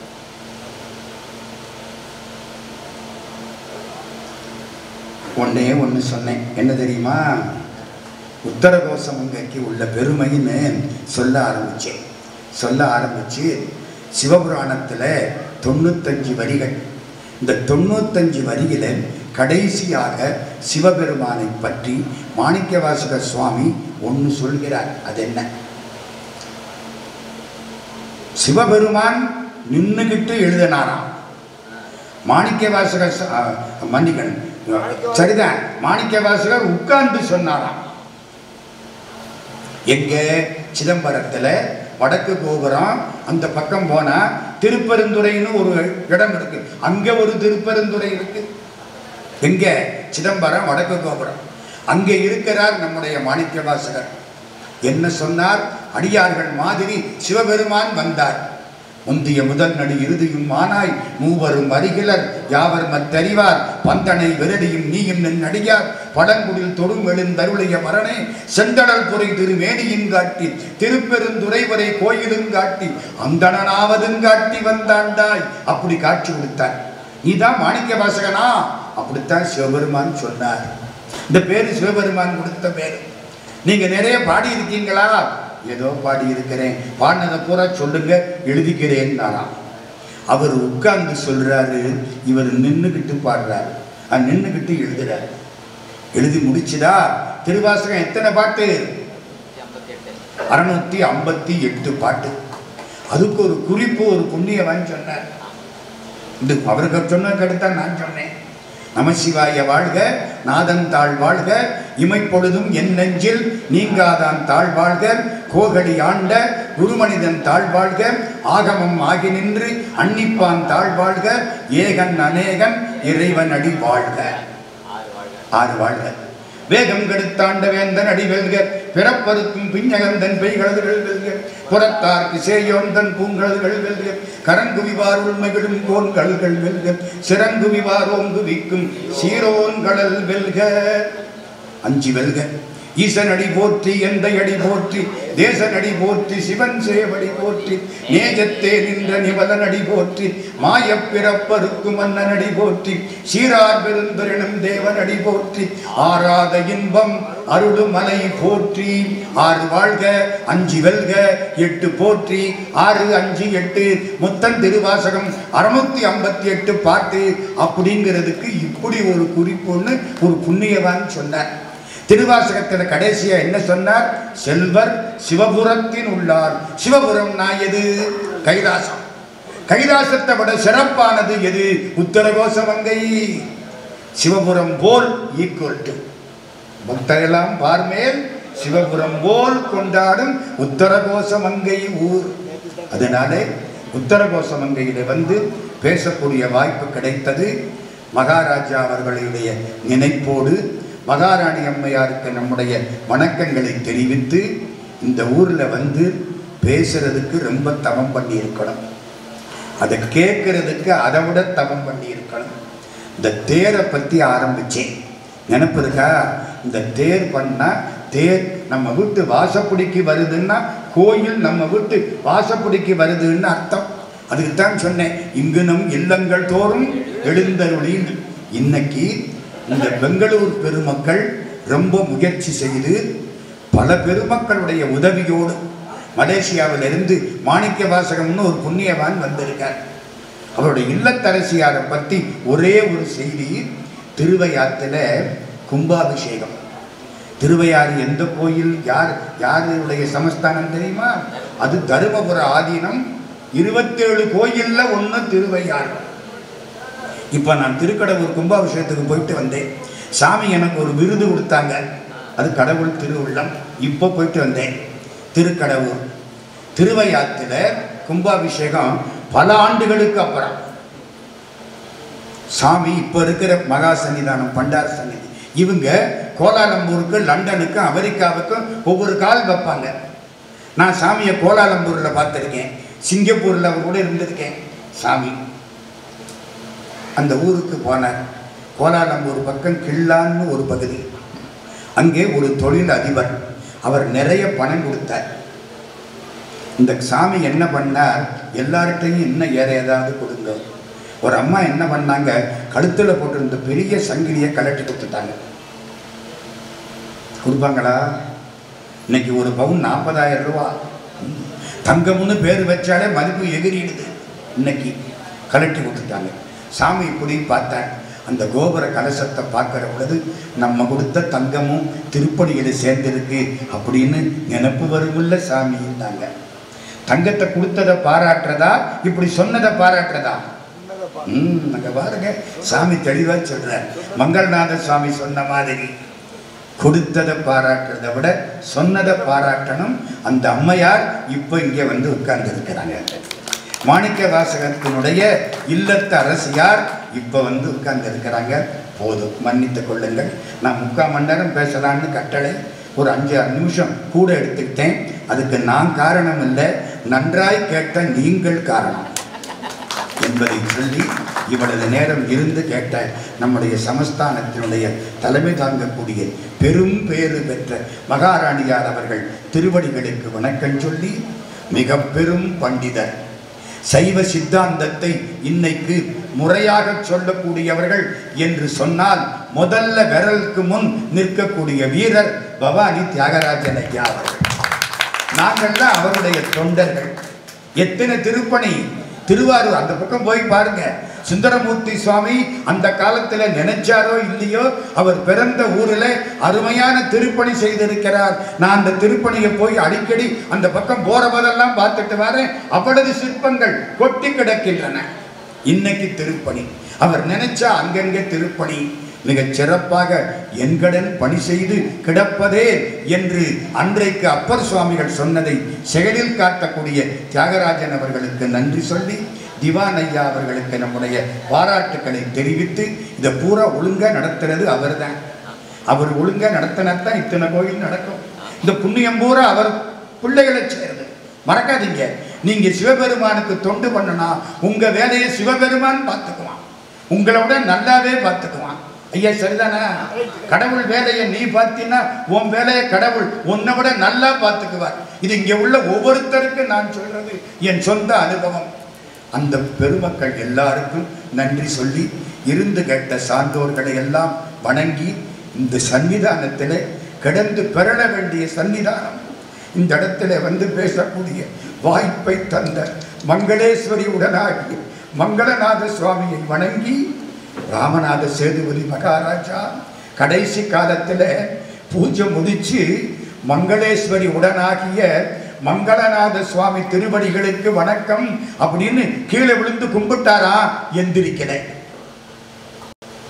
E: ஒன்னே ஒன்று சொன்னேன் என்ன தெரியுமா உத்தரகோச மங்கைக்கு உள்ள பெருமைன்னு சொல்ல ஆரம்பிச்சேன் சொல்ல ஆரம்பிச்சு சிவபுராணத்தில் தொண்ணூத்தஞ்சு வரிகள் இந்த தொண்ணூத்தஞ்சு வரியில கடைசியாக சிவபெருமானை பற்றி மாணிக்கவாசக சுவாமி ஒன்று சொல்கிறார் அது என்ன சிவபெருமான் நின்னுகிட்டு எழுதினாராம் மாணிக்கவாசகர் ச- ஆ, மன்னிக்கன் சரிதான் மாணிக்கவாசகர் உட்கார்ந்து சொன்னாராம் எங்க சிதம்பரத்துல வடக்கு கோபுரம் அந்த பக்கம் போனா திருப்பெருந்துறைன்னு ஒரு இடம் இருக்கு அங்க ஒரு திருப்பெருந்துறை இருக்கு எங்க சிதம்பரம் வடக்கு கோபுரம் அங்க இருக்கிறார் நம்முடைய மாணிக்கவாசகர் என்ன சொன்னார் அடியார்கள் மாதிரி சிவபெருமான் வந்தார் முந்திய முதல் நடி இறுதியும் மானாய் மூவரும் அருகிலர் யாவர் மத்தறிவார் பந்தனை விரடியும் நீயும் நின் அடியார் பழங்குடில் தொடும் எழுந்தருளிய மரணே செந்தடல் புரை திருமேனியின் காட்டி திருப்பெருந்துறை வரை கோயிலும் காட்டி அந்தணனாவதும் காட்டி வந்தாண்டாய் அப்படி காட்சி கொடுத்தார் நீதான் மாணிக்க வாசகனா அப்படித்தான் சிவபெருமான் சொன்னார் இந்த பேரு சிவபெருமான் கொடுத்த பேரு நீங்க நிறைய பாடி இருக்கீங்களா ஏதோ பாடி இருக்கிறேன் பாடினதை பூரா சொல்லுங்க எழுதிக்கிறேன் நானாம் அவர் உட்கார்ந்து சொல்றாரு இவர் நின்னுகிட்டு பாடுறாரு அது நின்னுகிட்டு எழுதுறாரு எழுதி முடிச்சுதா திருவாசகம் எத்தனை பாட்டு அறுநூத்தி ஐம்பத்தி எட்டு பாட்டு அதுக்கு ஒரு குறிப்பு ஒரு புண்ணியவன் சொன்னார் இது அவருக்கு சொன்னதுக்கு அடுத்தான் நான் சொன்னேன் நமசிவாய வாழ்க நாதன் தாழ் வாழ்க இமைப்பொழுதும் என் நெஞ்சில் நீங்காதான் தாழ் வாழ்க கோகடி ஆண்ட குருமனிதன் தாழ் வாழ்க ஆகமம் ஆகி நின்று அன்னிப்பான் தாழ் வாழ்க ஏகன் அநேகன் இறைவன் அடி வாழ்க ஆறு வாழ்க வேகம் கெடுத்தாண்ட வேந்தன் அடி வெல்க பிறப்பருக்கும் பிஞ்சகந்தன் பெய்களதுகள் வெல்க புறத்தார்க்கு சேயோந்தன் பூங்கழல்கள் வெல்க கரங்குவிவார் உண்மைகளும் கோன்கள்கள் வெல்க சிறங்குவிவார் ஓங்குவிக்கும் சீரோன்கடல் வெல்க அஞ்சு வெல்க ஈசனடி போற்றி எந்த அடி போற்றி தேசனடி போற்றி சிவன் சேவடி போற்றி நேஜத்தே நின்ற நிபலனடி போற்றி மாயப் பிறப்பருக்கு மன்னனடி போற்றி சீரார் பெருந்தரினும் தேவனடி போற்றி ஆராத இன்பம் அருளுமலை போற்றி ஆறு வாழ்க அஞ்சு வெல்க எட்டு போற்றி ஆறு அஞ்சு எட்டு முத்தன் திருவாசகம் அறுநூத்தி ஐம்பத்தி எட்டு பாட்டு அப்படிங்கிறதுக்கு இப்படி ஒரு குறிப்புன்னு ஒரு புண்ணியவான் சொன்னார் திருவாசகத்தில் கடைசியா என்ன சொன்னார் செல்வர் சிவபுரத்தின் உள்ளார் சிவபுரம் நான் எது கைலாசம் கைலாசத்தை விட சிறப்பானது எது உத்தரகோச மங்கை சிவபுரம் போல் ஈக்குவல் டு பக்தரெல்லாம் பார்மேல் சிவபுரம் போல் கொண்டாடும் உத்தரகோச மங்கை ஊர் அதனாலே உத்தரகோச மங்கையிலே வந்து பேசக்கூடிய வாய்ப்பு கிடைத்தது மகாராஜா அவர்களுடைய நினைப்போடு மகாராணி அம்மையாருக்கு நம்முடைய வணக்கங்களை தெரிவித்து இந்த ஊரில் வந்து பேசுறதுக்கு ரொம்ப தவம் பண்ணி இருக்கணும் அதை கேட்கறதுக்கு அதை விட தவம் பண்ணி இருக்கணும் இந்த தேரை பற்றி ஆரம்பிச்சேன் நினப்பு இருக்கா இந்த தேர் பண்ணா தேர் நம்ம வீட்டு வாசப்படிக்கு வருதுன்னா கோயில் நம்ம வீட்டு வாசப்படிக்கு வருதுன்னு அர்த்தம் அதுக்கு தான் சொன்னேன் இங்கு நம் இல்லங்கள் தோறும் எழுந்தருளின்னு இன்னைக்கு இந்த பெங்களூர் பெருமக்கள் ரொம்ப முயற்சி செய்து பல பெருமக்களுடைய உதவியோடு மலேசியாவிலிருந்து மாணிக்க வாசகம்னு ஒரு புண்ணியவான் வந்திருக்கார் அவருடைய இல்லத்தரசியாரை பற்றி ஒரே ஒரு செய்தி திருவையாத்துல கும்பாபிஷேகம் திருவையாறு எந்த கோயில் யார் யாருடைய சமஸ்தானம் தெரியுமா அது தருமபுர ஆதீனம் இருபத்தேழு கோயில்ல ஒன்று திருவையாறு இப்போ நான் திருக்கடவுர் கும்பாபிஷேகத்துக்கு போயிட்டு வந்தேன் சாமி எனக்கு ஒரு விருது கொடுத்தாங்க அது கடவுள் திருவுள்ளம் இப்போ போயிட்டு வந்தேன் திருக்கடவுர் திருவையாத்துல கும்பாபிஷேகம் பல ஆண்டுகளுக்கு அப்புறம் சாமி இப்போ இருக்கிற மகா சன்னிதானம் பண்டார் சன்னிதி இவங்க கோலாலம்பூருக்கு லண்டனுக்கு அமெரிக்காவுக்கும் ஒவ்வொரு கால் வைப்பாங்க நான் சாமியை கோலாலம்பூரில் பார்த்துருக்கேன் சிங்கப்பூரில் அவர் கூட இருந்திருக்கேன் சாமி அந்த ஊருக்கு போனார் கோலாலம்பூர் பக்கம் கிள்ளான்னு ஒரு பகுதி அங்கே ஒரு தொழில் அதிபர் அவர் நிறைய பணம் கொடுத்தார் இந்த சாமி என்ன பண்ணார் எல்லார்கிட்டையும் இன்னும் வேற ஏதாவது கொடுங்க ஒரு அம்மா என்ன பண்ணாங்க கழுத்தில் போட்டிருந்த பெரிய சங்கிலியை கலட்டி கொடுத்துட்டாங்க கொடுப்பாங்களா இன்னைக்கு ஒரு பவுன் நாற்பதாயிரம் ரூபா தங்கம்னு பேர் வச்சாலே மதிப்பு எகிரிடுது இன்னைக்கு கலட்டி கொடுத்துட்டாங்க சாமி இப்படி பார்த்தேன் அந்த கோபுர கலசத்தை பார்க்குற பொழுது நம்ம கொடுத்த தங்கமும் திருப்படியில் சேர்ந்திருக்கு அப்படின்னு நினப்பு வருமில்ல சாமின்னாங்க தங்கத்தை கொடுத்ததை பாராட்டுறதா இப்படி சொன்னதை பாராட்டுறதா ம் அங்க பாருங்க சாமி தெளிவா சொல்றார் மங்கள்நாத சுவாமி சொன்ன மாதிரி கொடுத்ததை பாராட்டுறதை விட சொன்னதை பாராட்டணும் அந்த அம்மையார் இப்போ இங்கே வந்து உட்கார்ந்து இருக்கிறாங்க மாணிக்க வாசகத்தினுடைய இல்லத்து அரசியார் இப்போ வந்து உட்கார்ந்து இருக்கிறாங்க போதும் மன்னித்துக் கொள்ளுங்கள் நான் முக்கால் மணி நேரம் பேசலான்னு கட்டளை ஒரு அஞ்சு ஆறு நிமிஷம் கூட எடுத்துக்கிட்டேன் அதுக்கு நான் காரணம் இல்லை நன்றாய் கேட்ட நீங்கள் காரணம் என்பதை சொல்லி இவ்வளவு நேரம் இருந்து கேட்ட நம்முடைய சமஸ்தானத்தினுடைய தலைமை தாங்கக்கூடிய பெரும் பேறு பெற்ற மகாராணியார் அவர்கள் திருவடிகளுக்கு வணக்கம் சொல்லி மிக பெரும் பண்டிதர் சைவ சித்தாந்தத்தை இன்னைக்கு முறையாக சொல்லக்கூடியவர்கள் என்று சொன்னால் முதல்ல விரலுக்கு முன் நிற்கக்கூடிய வீரர் பவானி தியாகராஜன் ஐயா அவர்கள் நாங்கள் தான் அவருடைய தொண்டர்கள் எத்தனை திருப்பணி திருவாரூர் அந்த பக்கம் போய் பாருங்க சுந்தரமூர்த்தி சுவாமி அந்த காலத்துல நினைச்சாரோ இல்லையோ அவர் பிறந்த ஊரில் அருமையான திருப்பணி செய்திருக்கிறார் நான் அந்த திருப்பணியை போய் அடிக்கடி அந்த பக்கம் போற போதெல்லாம் பார்த்துட்டு வரேன் அவ்வளவு சிற்பங்கள் கொட்டி கிடக்கின்றன இன்னைக்கு திருப்பணி அவர் நினைச்சா அங்கங்கே திருப்பணி மிகச் சிறப்பாக என்கடன் பணி செய்து கிடப்பதே என்று அன்றைக்கு அப்பர் சுவாமிகள் சொன்னதை செயலில் காட்டக்கூடிய தியாகராஜன் அவர்களுக்கு நன்றி சொல்லி திவான் ஐயா அவர்களுக்கு நம்முடைய பாராட்டுக்களை தெரிவித்து இதை பூரா ஒழுங்கா நடத்துறது அவர்தான் அவர் ஒழுங்கா நடத்தினாத்தான் இத்தனை கோயில் நடக்கும் இந்த புண்ணியம் பூரா அவர் பிள்ளைகளை சேர்ந்து மறக்காதீங்க நீங்க சிவபெருமானுக்கு தொண்டு பண்ணனா உங்க வேலையை சிவபெருமான் பார்த்துக்குவான் உங்களை விட நல்லாவே பார்த்துக்குவான் ஐயா சரிதானே கடவுள் வேலையை நீ பார்த்தீங்கன்னா உன் வேலையை கடவுள் உன்னை விட நல்லா பார்த்துக்குவார் இது இங்க உள்ள ஒவ்வொருத்தருக்கும் நான் சொல்றது என் சொந்த அனுபவம் அந்த பெருமக்கள் எல்லாருக்கும் நன்றி சொல்லி இருந்து கேட்ட சான்றோர்களை எல்லாம் வணங்கி இந்த சன்னிதானத்தில் கிடந்து பெறல வேண்டிய சன்னிதானம் இந்த இடத்துல வந்து பேசக்கூடிய வாய்ப்பை தந்த மங்களேஸ்வரி உடனாகி மங்களநாத சுவாமியை வணங்கி ராமநாத சேதுபதி மகாராஜா கடைசி காலத்தில் பூஜை முடிச்சு மங்களேஸ்வரி உடனாகிய மங்களநாத சுவாமி திருவடிகளுக்கு வணக்கம் அப்படின்னு கீழே விழுந்து கும்பிட்டாரா எந்திரிக்கல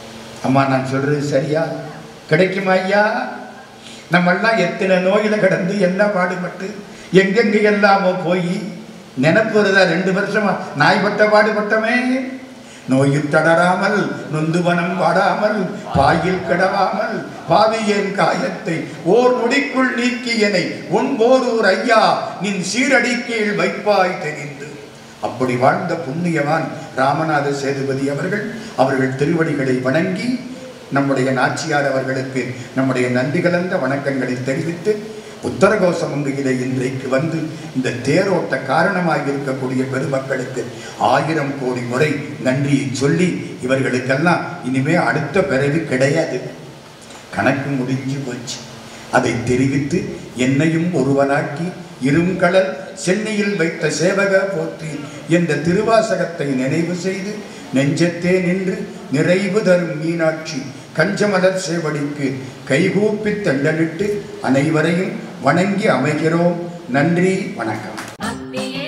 E: அம்மா நான் சொல்றது சரியா கிடைக்குமா ஐயா நம்மெல்லாம் எத்தனை நோயில கடந்து என்ன பாடுபட்டு எங்கெங்க எல்லாமோ போய் நினைப்பு வருதா ரெண்டு வருஷமா நாய்பட்ட பாடுபட்டமே நோயில் தளராமல் நொந்துவனம் வாடாமல் பாயில் கிடவாமல் பாவியேன் காயத்தை ஓர் நொடிக்குள் நீக்கியனை உன் போரூர் ஐயா நின் சீரடி கீழ் வைப்பாய் தெரிந்து அப்படி வாழ்ந்த புண்ணியவான் ராமநாத சேதுபதி அவர்கள் அவர்கள் திருவடிகளை வணங்கி நம்முடைய நாச்சியார் அவர்களுக்கு நம்முடைய நன்றி கலந்த வணக்கங்களை தெரிவித்து உத்தரகோசமங்கையிலே இன்றைக்கு வந்து இந்த தேரோட்ட காரணமாக இருக்கக்கூடிய பெருமக்களுக்கு ஆயிரம் கோடி முறை நன்றியை சொல்லி இவர்களுக்கெல்லாம் இனிமே அடுத்த பிறவி கிடையாது கணக்கு முடிஞ்சு போச்சு அதை தெரிவித்து என்னையும் ஒருவனாக்கி இருங்கடல் சென்னையில் வைத்த சேவக போற்றி என்ற திருவாசகத்தை நினைவு செய்து நெஞ்சத்தே நின்று நிறைவு தரும் மீனாட்சி கஞ்சமலர் சேவடிக்கு கைகூப்பி தண்டனிட்டு அனைவரையும் வணங்கி அமைகிறோம் நன்றி வணக்கம்
F: அப்பியே